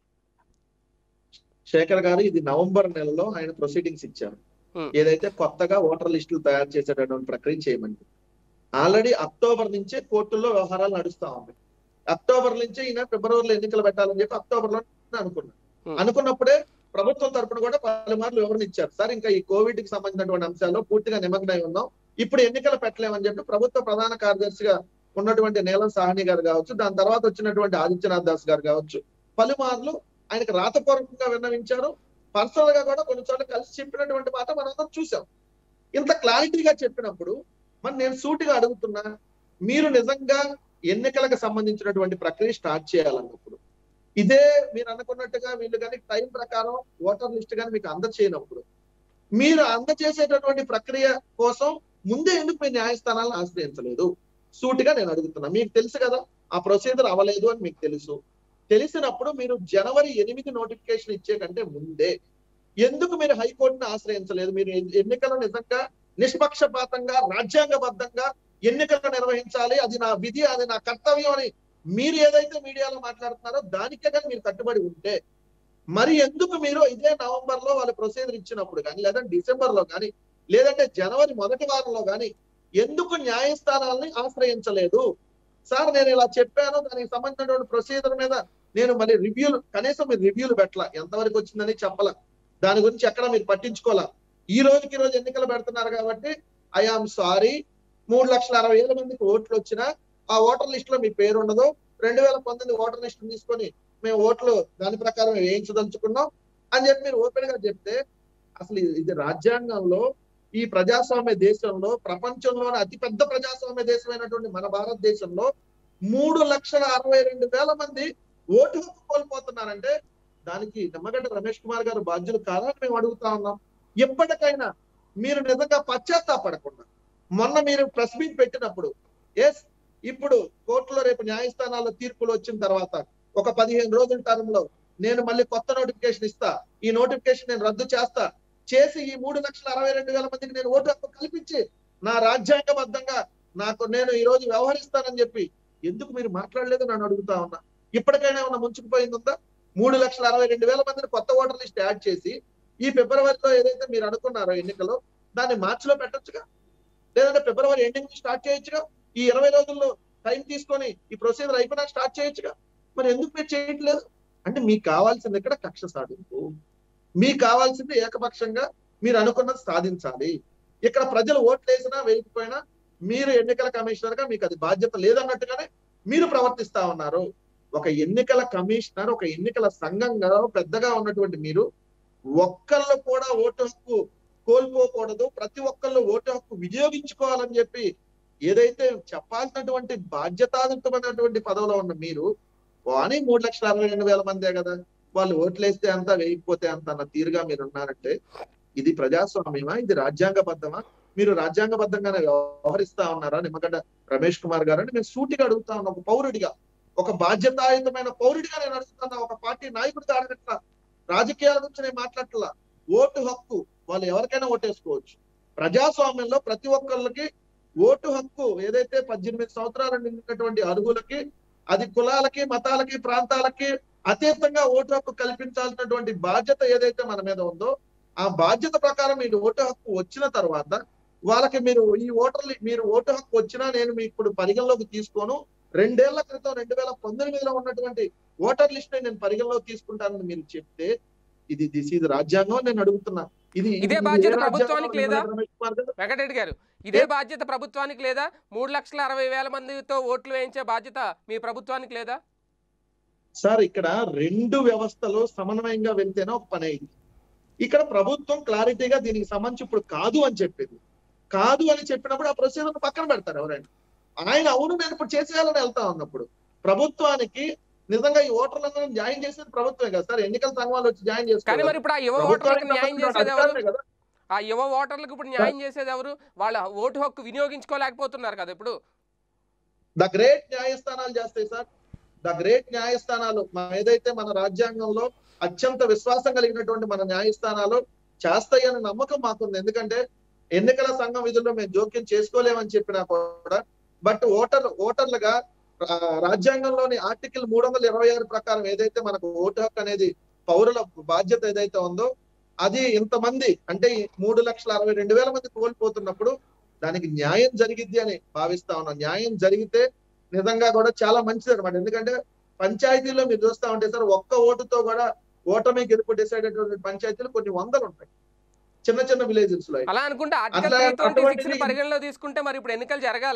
శేఖర్ గారు ఇది నవంబర్ నెలలో ఆయన ప్రొసీడింగ్స్ ఇచ్చారు Hmm. ఏదైతే కొత్తగా ఓటర్ లిస్టులు తయారు చేసేటటువంటి ప్రక్రియ చేయమని ఆల్రెడీ అక్టోబర్ నుంచే కోర్టుల్లో వ్యవహారాలు నడుస్తా ఉన్నాయి అక్టోబర్ నుంచే ఈయన ఫిబ్రవరిలో ఎన్నికలు పెట్టాలని చెప్పి అక్టోబర్ లో అనుకున్నాను Hmm. అనుకున్నప్పుడే ప్రభుత్వం తరపున కూడా పలుమార్లు వివరణ ఇచ్చారు సార్ ఇంకా ఈ కోవిడ్ కి సంబంధించినటువంటి అంశాల్లో పూర్తిగా నిమగ్నమై ఉన్నాం ఇప్పుడు ఎన్నికలు పెట్టలేమని చెప్పి ప్రభుత్వ ప్రధాన కార్యదర్శిగా ఉన్నటువంటి నీలం సాహ్ని గారు కావచ్చు దాని తర్వాత వచ్చినటువంటి ఆదిత్యనాథ్ దాస్ గారు కావచ్చు పలుమార్లు ఆయనకు రాతపూర్వకంగా విన్నవించారు పర్సనల్ గా కూడా కొన్నిసార్లు కలిసి చెప్పినటువంటి మాట మనందరం చూసాం ఇంత క్లారిటీగా చెప్పినప్పుడు మరి నేను సూటిగా అడుగుతున్నా మీరు నిజంగా ఎన్నికలకు సంబంధించినటువంటి ప్రక్రియ స్టార్ట్ చేయాలన్నప్పుడు ఇదే మీరు అనుకున్నట్టుగా వీళ్ళు కానీ టైం ప్రకారం ఓటర్ లిస్ట్ కానీ మీకు అందచేయనప్పుడు మీరు అందచేసేటటువంటి ప్రక్రియ కోసం ముందే ఎందుకు మీ న్యాయస్థానాలను ఆశ్రయించలేదు సూటిగా నేను అడుగుతున్నా మీకు తెలుసు కదా ఆ ప్రొసీజర్ అవ్వలేదు అని మీకు తెలుసు తెలిసినప్పుడు మీరు జనవరి ఎనిమిది నోటిఫికేషన్ ఇచ్చే కంటే ముందే ఎందుకు మీరు హైకోర్టును ఆశ్రయించలేదు మీరు ఎన్- ఎన్నికలు నిజంగా నిష్పక్షపాతంగా రాజ్యాంగబద్ధంగా ఎన్నికలు నిర్వహించాలి అది నా విధి అది నా కర్తవ్యం అని మీరు ఏదైతే మీడియాలో మాట్లాడుతున్నారో దానికే కానీ మీరు కట్టుబడి ఉంటే మరి ఎందుకు మీరు ఇదే నవంబర్ లో వాళ్ళు ప్రొసీజర్ ఇచ్చినప్పుడు కానీ లేదంటే డిసెంబర్ లో కానీ లేదంటే జనవరి మొదటి వారంలో కానీ ఎందుకు న్యాయస్థానాలని ఆశ్రయించలేదు సార్ నేను ఇలా చెప్పాను దానికి సంబంధించినటువంటి ప్రొసీజర్ మీద నేను మళ్ళీ రివ్యూలు కనీసం మీరు రివ్యూలు పెట్టాల ఎంతవరకు వచ్చిందని చెప్పాల దాని గురించి ఎక్కడ మీరు పట్టించుకోవాలా ఈ రోజుకి ఈ రోజు ఎన్నికలు పెడుతున్నారు కాబట్టి ఐ ఆమ్ సారీ మూడు లక్షల అరవై వేల మందికి ఓట్లు వచ్చినా ఆ ఓటర్ లిస్ట్ లో మీ పేరు ఉండదు రెండు వేల పంతొమ్మిది ఓటర్ లిస్ట్ తీసుకొని మేము ఓట్లు దాని ప్రకారం వేయించదలుచుకున్నాం అని చెప్పి మీరు ఓపెన్ గా చెప్తే అసలు ఇది- ఇది రాజ్యాంగంలో ఈ ప్రజాస్వామ్య దేశంలో ప్రపంచంలోనే అతిపెద్ద ప్రజాస్వామ్య దేశమైనటువంటి మన భారతదేశంలో మూడు లక్షల అరవై రెండు వేల మంది ఓటు హక్కు కోల్పోతున్నారంటే దానికి నిమ్మగడ్డ రమేష్ కుమార్ గారు బాధ్యులు కాదని మేము అడుగుతా ఉన్నాం ఎప్పటికైనా మీరు నిజంగా పశ్చాత్తాపడకుండా మొన్న మీరు ప్రెస్ మీట్ పెట్టినప్పుడు ఎస్ ఇప్పుడు కోర్టులో రేపు న్యాయస్థానాల్లో తీర్పులు వచ్చిన తర్వాత ఒక పదిహేను రోజుల టర్మ్ లో నేను మళ్ళీ కొత్త నోటిఫికేషన్ ఇస్తా ఈ నోటిఫికేషన్ నేను రద్దు చేస్తా చేసి ఈ మూడు లక్షల అరవై రెండు వేల మందికి నేను ఓటు హక్కు కల్పించి నా రాజ్యాంగబద్ధంగా నాకు నేను ఈ రోజు వ్యవహరిస్తానని చెప్పి ఎందుకు మీరు మాట్లాడలేదు నన్ను అడుగుతా ఉన్నా ఇప్పటికైనా ఏమన్నా ముంచుకుపోయింది ఉందా మూడు లక్షల అరవై రెండు వేల మందిని కొత్త ఓటర్ లిస్ట్ యాడ్ చేసి ఈ ఫిబ్రవరిలో ఏదైతే మీరు అనుకున్నారో ఎన్నికలు దాన్ని మార్చిలో పెట్టొచ్చుగా లేదంటే ఫిబ్రవరి ఎండింగ్ స్టార్ట్ చేయొచ్చుగా ఈ ఇరవై రోజుల్లో టైం తీసుకొని ఈ ప్రొసీజర్ అయిపోయినా స్టార్ట్ చేయొచ్చుగా మరి ఎందుకు మీరు చేయట్లేదు అంటే మీకు కావాల్సింది ఇక్కడ కక్ష సాధింపు మీకు కావాల్సింది ఏకపక్షంగా మీరు అనుకున్నది సాధించాలి ఇక్కడ ప్రజలు ఓట్లు వేసినా వేయకపోయినా మీరు ఎన్నికల కమిషనర్ గా మీకు అది బాధ్యత లేదన్నట్టుగానే మీరు ప్రవర్తిస్తా ఉన్నారు ఒక ఎన్నికల కమిషనర్ ఒక ఎన్నికల సంఘంగా పెద్దగా ఉన్నటువంటి మీరు ఒక్కళ్ళు కూడా ఓటు హక్కు కోల్పోకూడదు ప్రతి ఒక్కళ్ళు ఓటు హక్కు వినియోగించుకోవాలని చెప్పి ఏదైతే చెప్పాల్సినటువంటి బాధ్యతాయుతమైనటువంటి పదవిలో ఉన్న మీరు అని మూడు లక్షల అరవై రెండు వేల మందే కదా వాళ్ళు ఓట్లేస్తే అంత వేయకపోతే అంత అన్న తీరుగా మీరు ఉన్నారంటే ఇది ప్రజాస్వామ్యమా ఇది రాజ్యాంగబద్ధమా మీరు రాజ్యాంగబద్ధంగానే వ్యవహరిస్తా ఉన్నారా నిమ్మగడ్డ రమేష్ కుమార్ గారు అని మేము సూటిగా అడుగుతా ఉన్నాం ఒక పౌరుడిగా ఒక బాధ్యతాయుతమైన పౌరుడిగా నేను అడుగుతున్నా ఒక పార్టీ నాయకుడిగా అడగట్లా రాజకీయాల గురించి నేను మాట్లాడట్లా ఓటు హక్కు వాళ్ళు ఎవరికైనా ఓటేసుకోవచ్చు ప్రజాస్వామ్యంలో ప్రతి ఒక్కళ్ళకి ఓటు హక్కు ఏదైతే పద్దెనిమిది సంవత్సరాలు నిండినటువంటి అర్హులకి అది కులాలకి మతాలకి ప్రాంతాలకి అతీతంగా ఓటు హక్కు కల్పించాల్సినటువంటి బాధ్యత ఏదైతే మన మీద ఉందో ఆ బాధ్యత ప్రకారం మీరు ఓటు హక్కు వచ్చిన తర్వాత వాళ్ళకి మీరు ఈ ఓటర్లు మీరు ఓటు హక్కు వచ్చినా నేను మీ ఇప్పుడు పరిగణలోకి తీసుకోను రెండేళ్ల క్రితం రెండు వేల పంతొమ్మిదిలో ఉన్నటువంటి ఓటర్ లిస్ట్ నేను పరిగణలోకి తీసుకుంటానని మీరు చెప్తే ఇది దిస్ ఇది రాజ్యాంగం అని నేను అడుగుతున్నా ఇది ఇదే ఇది బాధ్యత ఏ రాజ్యాంగం ప్రభుత్వానికి లేదా? రమేష్ కుమార్ గారు? వెంకటరెడ్డి గారు ఇదే బాధ్యత ప్రభుత్వానికి లేదా మూడు లక్షల అరవై వేల మందితో ఓట్లు వేయించే బాధ్యత మీ ప్రభుత్వానికి లేదా సార్ ఇక్కడ రెండు వ్యవస్థలు సమన్వయంగా వెళ్తేనే ఒక పని అయింది ఇక్కడ ప్రభుత్వం క్లారిటీగా దీనికి సంబంధించి ఇప్పుడు కాదు అని చెప్పింది కాదు అని చెప్పినప్పుడు ఆ ప్రొసీజర్ పక్కన పెడతారు ఎవరైనా ఆయన అవును నేను ఇప్పుడు చేసేయాలని వెళ్తా ఉన్నప్పుడు ప్రభుత్వానికి నిజంగా ఈ ఓటర్లందరూ న్యాయం చేసేది ప్రభుత్వమే కదా సార్ ఎన్నికల సంఘాలు వచ్చి న్యాయం కానీ మరి చేసుకోవాలి ఇప్పుడు ఆ యువ ఓటర్లకు న్యాయం చేసేది ఎవరు కదా ఆ యువ ఓటర్లకు ఇప్పుడు న్యాయం చేసేది ఎవరు వాళ్ళ ఓటు హక్కు వినియోగించుకోలేకపోతున్నారు కదా ఇప్పుడు ద గ్రేట్ న్యాయస్థానాలు చేస్తాయి సార్ ద గ్రేట్ న్యాయస్థానాలు మన ఏదైతే మన రాజ్యాంగంలో అత్యంత విశ్వాసం కలిగినటువంటి మన న్యాయస్థానాలు చేస్తాయి అనే నమ్మకం మాకుంది ఎందుకంటే ఎన్నికల సంఘం విధుల్లో మేము జోక్యం చేసుకోలేమని చెప్పినా కూడా బట్ ఓటర్ ఓటర్లుగా ఆ, రాజ్యాంగంలోని ఆర్టికల్ మూడు వందల ఇరవై ఆరు ప్రకారం ఏదైతే మనకు ఓటు హక్కు అనేది పౌరుల బాధ్యత ఏదైతే ఉందో అది ఇంతమంది అంటే ఈ మూడు లక్షల అరవై రెండు వేల మంది కోల్పోతున్నప్పుడు దానికి న్యాయం జరిగిద్ది అని భావిస్తా ఉన్నాం న్యాయం జరిగితే నిజంగా కూడా చాలా మంచిది అనమాట ఎందుకంటే పంచాయతీలో మీరు చూస్తా ఉంటే సార్ ఒక్క ఓటుతో కూడా ఓటమి గెలుపు డిసైడ్ అయినటువంటి పంచాయతీలు కొన్ని వందలు ఉంటాయి చిన్న చిన్న విలేజెస్ లో అలా అనుకుంటే ఆర్టికల్ అట్లా- త్రీ ట్వంటీ సిక్స్ అటువంటిది- పరిగణలో తీసుకుంటే మరి ఇప్పుడు ఎన్నికలు జరగాల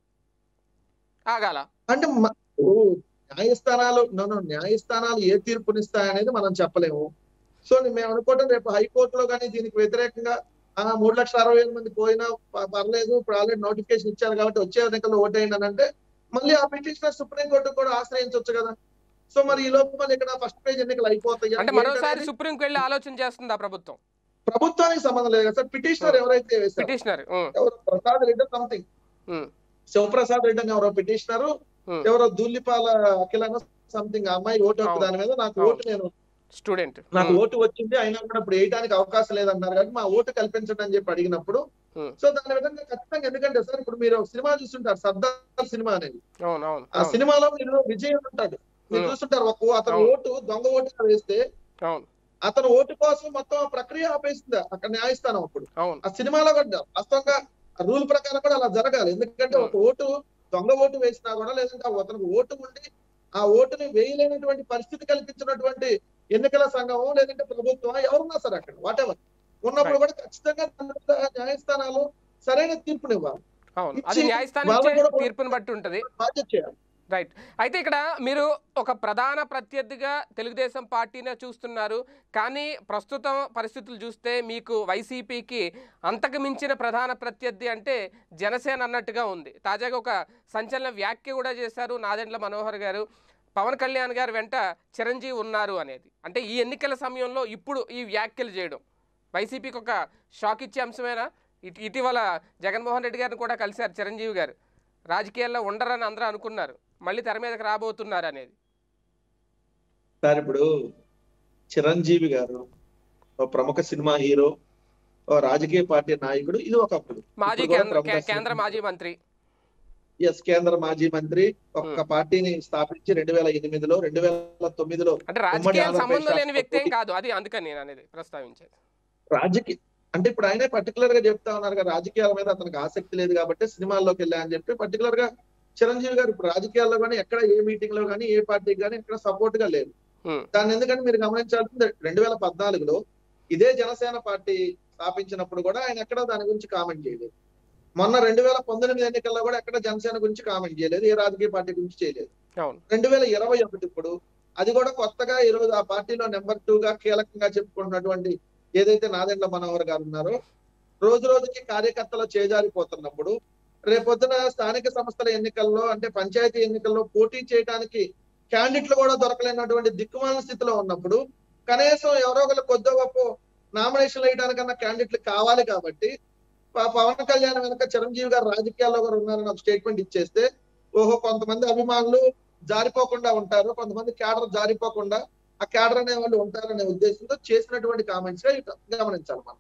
ఆగాల అంటే మ- ఓ, న్యాయస్థానాలు నో, నో, న్యాయస్థానాలు ఏ తీర్పునిస్తాయనేది మనం చెప్పలేము సో మేము అనుకోవటం రేపు హైకోర్టులో కానీ దీనికి వ్యతిరేకంగా ఆ మూడు లక్షల అరవై వేల మంది పోయినా ప- పర్లేదు ఇప్పుడు ఆల్రెడీ నోటిఫికేషన్ ఇచ్చారు కాబట్టి వచ్చే ఎన్నికల్లో ఓటేయండి అని అంటే మళ్ళీ ఆ పిటిషనర్ సుప్రీం కోర్టు కూడా ఆశ్రయించవచ్చు కదా సో మరి ఈ లోపు మళ్ళీ ఇక్కడ ఫస్ట్ పేజ్ ఎన్నికలు అయిపోతాయి అంటే మరోసారి సుప్రీంకి వెళ్ళి ఆలోచన చేస్తుందా ప్రభుత్వం ప్రభుత్వానికి సంబంధం లేదు కదా సార్ పిటిషనర్ ఎవరైతే వేశారో పిటిషనర్ ఎవరు ప్రసాద్ రెడ్డి సంథింగ్ శివప్రసాద్ రెడ్డి అని ఎవరో పిటిషనర్ Hmm. ఎవరో దూల్లిపాల అఖిల సంథింగ్ అమ్మాయి ఓటు హక్కు అవును. దాని మీద నాకు అవును. ఓటు నేను స్టూడెంట్ నాకు ఓటు వచ్చింది అయినా కూడా ఇప్పుడు వేయడానికి అవకాశం లేదన్నారు కాబట్టి మా ఓటు కల్పించండి అని చెప్పి అడిగినప్పుడు Hmm. సో దాని విధంగా ఖచ్చితంగా ఎందుకంటే సార్ ఇప్పుడు మీరు ఒక సినిమా చూస్తుంటారు సర్దార్ సినిమా అనేది అవును అవును ఆ అవును, సినిమాలో మీరు విజయ్ ఉంటాడు మీరు Hmm. చూస్తుంటారు ఒక అతను అవును. ఓటు దొంగ ఓటుగా వేస్తే అవును అతను ఓటు కోసం మొత్తం ఆ ప్రక్రియ ఆపేసింది అక్కడ న్యాయస్థానం అప్పుడు అవును ఆ సినిమాలో కూడా వాస్తవంగా రూల్ ప్రకారం కూడా అలా జరగాలి ఎందుకంటే ఒక ఓటు దొంగ ఓటు వేసినా కూడా లేదంటే ఆ అతనికి ఓటు ఉండి ఆ ఓటుని వేయలేనటువంటి పరిస్థితి కల్పించినటువంటి ఎన్నికల సంఘము లేదంటే ప్రభుత్వం ఎవరున్నా సరే అక్కడ వాట్ ఎవర్ ఉన్నప్పుడు కూడా ఖచ్చితంగా దాని మీద న్యాయస్థానాలు సరైన తీర్పునివ్వాలి అవును అది ఇచ్చి న్యాయస్థానం వాళ్ళని ఇచ్చే కూడా- తీర్పుని బట్టి ఉంటది బాధ్యత చేయాలి రైట్ అయితే ఇక్కడ మీరు ఒక ప్రధాన ప్రత్యర్థిగా తెలుగుదేశం పార్టీనే చూస్తున్నారు కానీ ప్రస్తుతం పరిస్థితులు చూస్తే మీకు వైసీపీకి అంతకు మించిన ప్రధాన ప్రత్యర్థి అంటే జనసేన అన్నట్టుగా ఉంది తాజాగా ఒక సంచలన వ్యాఖ్య కూడా చేశారు నాదెండ్ల మనోహర్ గారు పవన్ కళ్యాణ్ గారు వెంట చిరంజీవి ఉన్నారు అనేది అంటే ఈ ఎన్నికల సమయంలో ఇప్పుడు ఈ వ్యాఖ్యలు చేయడం వైసీపీకి ఒక షాక్ ఇచ్చే అంశమేనా ఇట్- ఇటీవల జగన్మోహన్ రెడ్డి గారిని కూడా కలిశారు చిరంజీవి గారు రాజకీయాల్లో ఉండరని అందరూ అనుకున్నారు మళ్ళీ తెర మీదకి రాబోతున్నారు అనేది సార్ ఇప్పుడు చిరంజీవి గారు ఓ ప్రముఖ సినిమా హీరో ఓ రాజకీయ పార్టీ నాయకుడు ఇది ఒకప్పుడు మాజీ ఇప్పుడు కూడా కేంద్ర ప్రముఖ కే- కేంద్ర సినిమా- మాజీ మంత్రి ఎస్ కేంద్ర మాజీ మంత్రి ఒక్క పార్టీని స్థాపించి రెండు వేల ఎనిమిదిలో రెండు వేల తొమ్మిదిలో అంటే రాజకీయాల ఆంధ్రప్రదేశ్ సంబంధం లేని రాష్ట్ర వ్యక్తి ఏం పోటీ- కాదు అది అందుకని నేను అనేది ప్రస్తావించేది రాజకీయ అంటే ఇప్పుడు ఆయనే పర్టికులర్ గా చెప్తా ఉన్నారు కదా రాజకీయాల మీద అతనికి ఆసక్తి లేదు కాబట్టి సినిమాల్లోకి వెళ్ళా అని చెప్పి పర్టికులర్ గా చిరంజీవి గారు ఇప్పుడు రాజకీయాల్లో కానీ ఎక్కడ ఏ మీటింగ్ లో కానీ ఏ పార్టీకి కానీ ఎక్కడ సపోర్ట్ గా లేదు Hmm. దాన్ని ఎందుకంటే మీరు గమనించాల్సింది రెండు వేల పద్నాలుగులో ఇదే జనసేన పార్టీ స్థాపించినప్పుడు కూడా ఆయన ఎక్కడ దాని గురించి కామెంట్ చేయలేదు మొన్న రెండు వేల పంతొమ్మిది ఎన్నికల్లో కూడా ఎక్కడ జనసేన గురించి కామెంట్ చేయలేదు ఏ రాజకీయ పార్టీ గురించి చేయలేదు అవును రెండు వేల ఇరవై ఒకటి ఇప్పుడు అది కూడా కొత్తగా ఈ రోజు ఆ పార్టీలో నెంబర్ టూ గా కీలకంగా చెప్పుకుంటున్నటువంటి ఏదైతే నాదెండ్ల మనోహర్ గారు ఉన్నారో రోజు రోజుకి కార్యకర్తలు చేజారిపోతున్నప్పుడు రేపొద్దున స్థానిక సంస్థల ఎన్నికల్లో అంటే పంచాయతీ ఎన్నికల్లో పోటీ చేయడానికి క్యాండిడేట్లు కూడా దొరకలేనటువంటి దిక్కుమాల స్థితిలో ఉన్నప్పుడు కనీసం ఎవరో ఒకరు కొద్ది గొప్ప నామినేషన్ వేయడానికన్నా క్యాండిడేట్లు కావాలి కాబట్టి ప- పవన్ కళ్యాణ్ వెనక చిరంజీవి గారు రాజకీయాల్లో కూడా ఉన్నారని ఒక స్టేట్మెంట్ ఇచ్చేస్తే ఓహో కొంతమంది అభిమానులు జారిపోకుండా ఉంటారు కొంతమంది క్యాడర్ జారిపోకుండా ఆ క్యాడర్ అనే వాళ్ళు ఉంటారనే ఉద్దేశంతో చేసినటువంటి కామెంట్స్ గా ఇక గమనించాలి మనం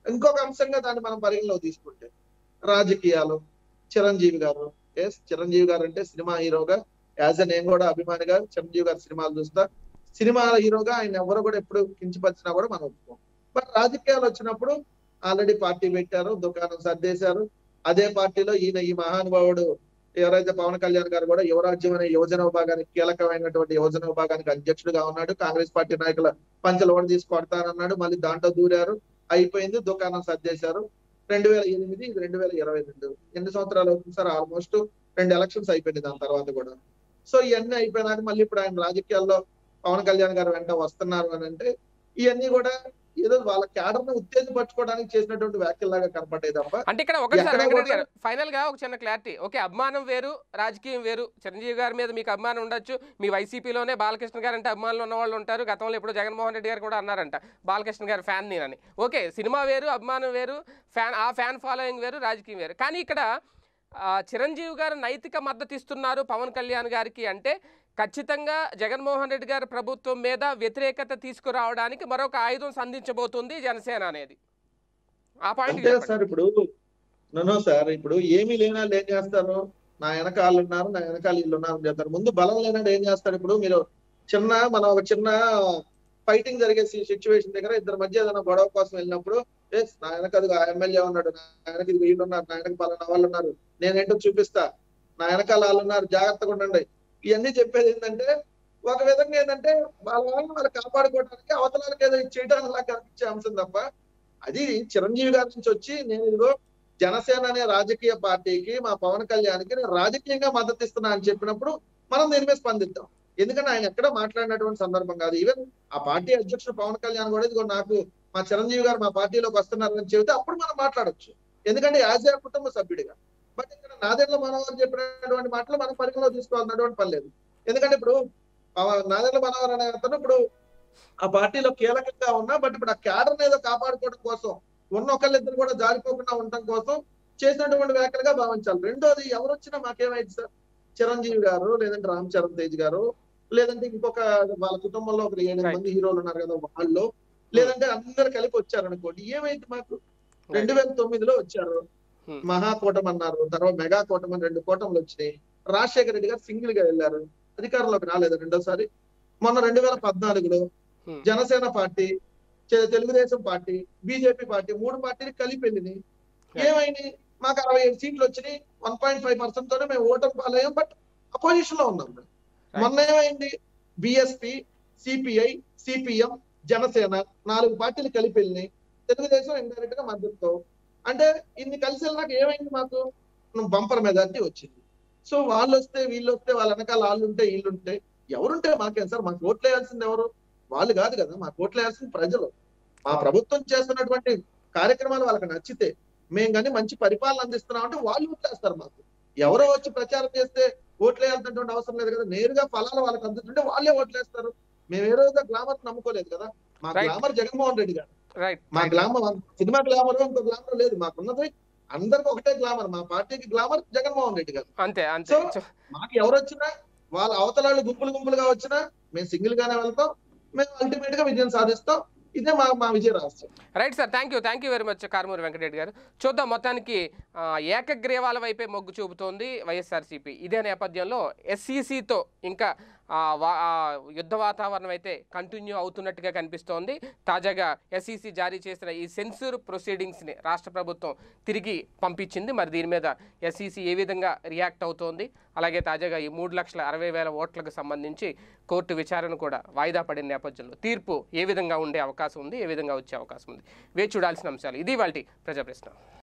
ఇంకొక అంశంగా దాన్ని మనం పరిగణలో తీసుకుంటే రాజకీయాలు చిరంజీవి గారు ఎస్ చిరంజీవి గారు అంటే సినిమా హీరోగా యాజ్ ఎ నేను కూడా అభిమానిగా చిరంజీవి గారి సినిమాలు చూస్తా సినిమా హీరోగా ఆయన ఎవరు కూడా ఎప్పుడు కించపరిచినా కూడా మనం ఒప్పుకోం బట్ రాజకీయాలు వచ్చినప్పుడు ఆల్రెడీ పార్టీ పెట్టారు దుకాణం సర్దేశారు అదే పార్టీలో ఈయన ఈ మహానుభావుడు ఎవరైతే పవన్ కళ్యాణ్ గారు కూడా యువరాజ్యం అనే యువజన విభాగానికి కీలకమైనటువంటి యువజన విభాగానికి అధ్యక్షుడిగా ఉన్నాడు కాంగ్రెస్ పార్టీ నాయకుల పంచలు ఓడి తీసి కొడతానన్నాడు మళ్ళీ దాంట్లో దూరారు అయిపోయింది దుకాణం సర్దేశారు రెండు వేల ఎనిమిది ఇది రెండు వేల ఇరవై రెండు ఎన్ని సంవత్సరాలు అవుతుంది సార్ ఆల్మోస్ట్ రెండు ఎలక్షన్స్ అయిపోయింది దాని తర్వాత కూడా సో ఇవన్నీ అయిపోయినాక మళ్ళీ ఇప్పుడు ఆయన రాజకీయాల్లో పవన్ కళ్యాణ్ గారు వెంట వస్తున్నారు అని అంటే ఇవన్నీ కూడా ఏదో వాళ్ళ క్యాడర్ ను ఉత్తేజపరచుకోవడానికి చేసినటువంటి వ్యాఖ్యలాగా కనపడ్డాయి తప్ప అంటే ఇక్కడ ఒకటి సార్ ఎక్కడ వెంకటరెడ్డి కూడా- గారు ఫైనల్ గా ఒక చిన్న క్లారిటీ ఓకే అభిమానం వేరు రాజకీయం వేరు చిరంజీవి గారి మీద మీకు అభిమానం ఉండొచ్చు మీ వైసీపీలోనే బాలకృష్ణ గారు అంటే అభిమానులు ఉన్న వాళ్ళు ఉంటారు గతంలో ఇప్పుడు జగన్మోహన్ రెడ్డి గారు కూడా అన్నారంట బాలకృష్ణ గారు ఫ్యాన్ నేనని ఓకే సినిమా వేరు అభిమానం వేరు ఫ్యాన్ ఆ ఫ్యాన్ ఫాలోయింగ్ వేరు రాజకీయం వేరు కానీ ఇక్కడ ఆ, చిరంజీవి గారు నైతిక మద్దతు ఇస్తున్నారు పవన్ కళ్యాణ్ గారికి అంటే ఖచ్చితంగా జగన్మోహన్ రెడ్డి గారి ప్రభుత్వం మీద వ్యతిరేకత తీసుకురావడానికి మరొక ఆయుధం సంధించబోతుంది జనసేన అనేది ఆ పాయింట్ అంటే సార్ ఇప్పుడు నో సార్ ఇప్పుడు ఏమీ లేనా వాళ్ళు ఏం చేస్తారు నా వెనకాల ఉన్నారు నా వెనకాల వీళ్ళు ఉన్నారు అని చెప్తారు ముందు బలం లేనాడు ఏం చేస్తారు ఇప్పుడు మీరు చిన్న మనం ఒక చిన్న ఫైటింగ్ జరిగే సిచ్యువేషన్ దగ్గర ఇద్దరు మధ్య ఏదైనా గొడవ కోసం వెళ్ళినప్పుడు "ఏ, నా వెనక అది ఎమ్మెల్యే ఉన్నాడు నా వెనక ఇది వీళ్ళు ఉన్నారు నా వెనక పలానా వాళ్ళు ఉన్నారు నేనేంటో చూపిస్తా నా వెనకాల వాళ్ళు ఉన్నారు జాగ్రత్తగా ఉండండి ఇవన్నీ చెప్పేది ఏంటంటే ఒక విధంగా ఏంటంటే వాళ్ళ వాళ్ళని వాళ్ళు కాపాడుకోవడానికి అవతలానికి ఏదో చేయడానికి అలా కనిపించే అంశం తప్ప అది చిరంజీవి గారి నుంచి వచ్చి నేను ఇదిగో జనసేన అనే రాజకీయ పార్టీకి మా పవన్ కళ్యాణ్కి నేను రాజకీయంగా మద్దతు ఇస్తున్నా అని చెప్పినప్పుడు మనం దీని మీద స్పందిద్దాం ఎందుకంటే ఆయన ఎక్కడ మాట్లాడినటువంటి సందర్భం కాదు ఈవెన్ ఆ పార్టీ అధ్యక్షుడు పవన్ కళ్యాణ్ కూడా ఇదిగో నాకు మా చిరంజీవి గారు మా పార్టీలోకి వస్తున్నారు అని చెబితే అప్పుడు మనం మాట్లాడొచ్చు ఎందుకంటే యాజ్ ఏ కుటుంబ సభ్యుడిగా బట్ ఇక్కడ నాదెండ్ల మనోహర్ చెప్పినటువంటి మాటలు మనం పరిగణలో తీసుకోవాలన్నటువంటి పని లేదు ఎందుకంటే ఇప్పుడు పవ- నాదెండ్ల మనోహర్ అనే అతను ఇప్పుడు ఆ పార్టీలో కీలకంగా ఉన్నా బట్ ఇప్పుడు ఆ క్యాడర్ ఏదో కాపాడుకోవడం కోసం ఉన్న ఒకళ్ళిద్దరు కూడా జారిపోకుండా ఉండటం కోసం చేసినటువంటి వ్యాఖ్యలుగా భావించాలి రెండోది ఎవరు వచ్చినా మాకేమైంది సార్ చిరంజీవి గారు లేదంటే రామ్ చరణ్ తేజ్ గారు లేదంటే ఇంకొక వాళ్ళ కుటుంబంలో ఒక ఏడు Right. మంది హీరోలు ఉన్నారు కదా వాళ్ళు లేదంటే అందరు కలిపి వచ్చారు అనుకోండి ఏమైంది మాకు రెండు వేల తొమ్మిదిలో వచ్చారు Hmm. మహాకూటమి అన్నారు తర్వాత మెగా కూటమి అని రెండు కూటములు వచ్చినాయి రాజశేఖర రెడ్డి గారు సింగిల్ గా వెళ్ళారు అధికారంలోకి రాలేదు రెండోసారి మొన్న రెండు వేల పద్నాలుగులో Hmm. జనసేన పార్టీ చె- తెలుగుదేశం పార్టీ బీజేపీ పార్టీ మూడు పార్టీలు కలిపి వెళ్ళినాయి Right. ఏమైంది మాకు అరవై ఏడు సీట్లు వచ్చినాయి వన్ పాయింట్ ఫైవ్ పర్సెంట్ తోనే మేము ఓటమి పాలయ్యాం బట్ అపోజిషన్ లో ఉన్నాం మేము. మొన్న ఏమైంది బిఎస్పి సిపిఐ సిపిఎం జనసేన నాలుగు పార్టీలు కలిపి వెళ్ళినాయి తెలుగుదేశం ఇండైరెక్ట్ గా మద్దతుతో అంటే ఇన్ని కలిసి వెళ్ళినాక ఏమైంది మాకు బంపర్ మెజార్టీ వచ్చింది సో వాళ్ళు వస్తే వీళ్ళు వస్తే వాళ్ళ వెనకాల వాళ్ళు ఉంటే వీళ్ళు ఉంటే ఎవరుంటే మాకేం సార్ మాకు ఓట్లు వేయాల్సింది ఎవరు వాళ్ళు కాదు కదా మాకు ఓట్లు వేయాల్సింది ప్రజలు మా ప్రభుత్వం చేస్తున్నటువంటి కార్యక్రమాలు వాళ్ళకి నచ్చితే మేము కానీ మంచి పరిపాలన అందిస్తున్నాం అంటే వాళ్ళు ఓట్లేస్తారు మాకు ఎవరో వచ్చి ప్రచారం చేస్తే ఓట్లు వేయాల్సినటువంటి అవసరం లేదు కదా నేరుగా ఫలాలు వాళ్ళకి అందుతుంటే వాళ్ళే ఓట్లేస్తారు మేము ఏ రోజు గ్లామర్ నమ్ముకోలేదు కదా మా Right. Glamour Jaganmohan Reddy garu right మా గ్లామర్ సినిమా గ్లామర్ ఇంకో గ్లామర్ లేదు మాకున్నది అందరికి ఒకటే గ్లామర్ మా పార్టీకి గ్లామర్ జగన్మోహన్ రెడ్డి గారు అంతే అంతే So, మాకు ఎవరు వచ్చినా వాళ్ళ అవతలాళ్ళు గుంపులు గుంపులుగా వచ్చినా మేము సింగిల్ గానే వెళ్తాం మేము అల్టిమేట్ గా విజయం సాధిస్తాం ఇదే మా మా విజయ రహస్యం right sir thank you thank you very much Karumuri Venkatareddy garu చూద్దాం మొత్తానికి ఆ, ఏకగ్రీవాల వైపే మొగ్గు చూపుతోంది వైఎస్ఆర్సీపీ ఇదే నేపథ్యంలో ఎస్సీసీతో ఇంకా ఆ, వా- ఆ, యుద్ధ వాతావరణం అయితే కంటిన్యూ అవుతున్నట్టుగా కనిపిస్తోంది తాజాగా ఎస్ఈసి జారీ చేసిన ఈ సెన్సూర్ ప్రొసీడింగ్స్ని రాష్ట్ర ప్రభుత్వం తిరిగి పంపించింది మరి దీని మీద ఎస్ఈసి ఏ విధంగా రియాక్ట్ అవుతోంది అలాగే తాజాగా ఈ మూడు లక్షల అరవై వేల ఓట్లకు సంబంధించి కోర్టు విచారణ కూడా వాయిదా పడిన నేపథ్యంలో తీర్పు ఏ విధంగా ఉండే అవకాశం ఉంది ఏ విధంగా వచ్చే అవకాశం ఉంది వేచి చూడాల్సిన అంశాలు ఇది వాళ్ళ ప్రజా ప్రశ్న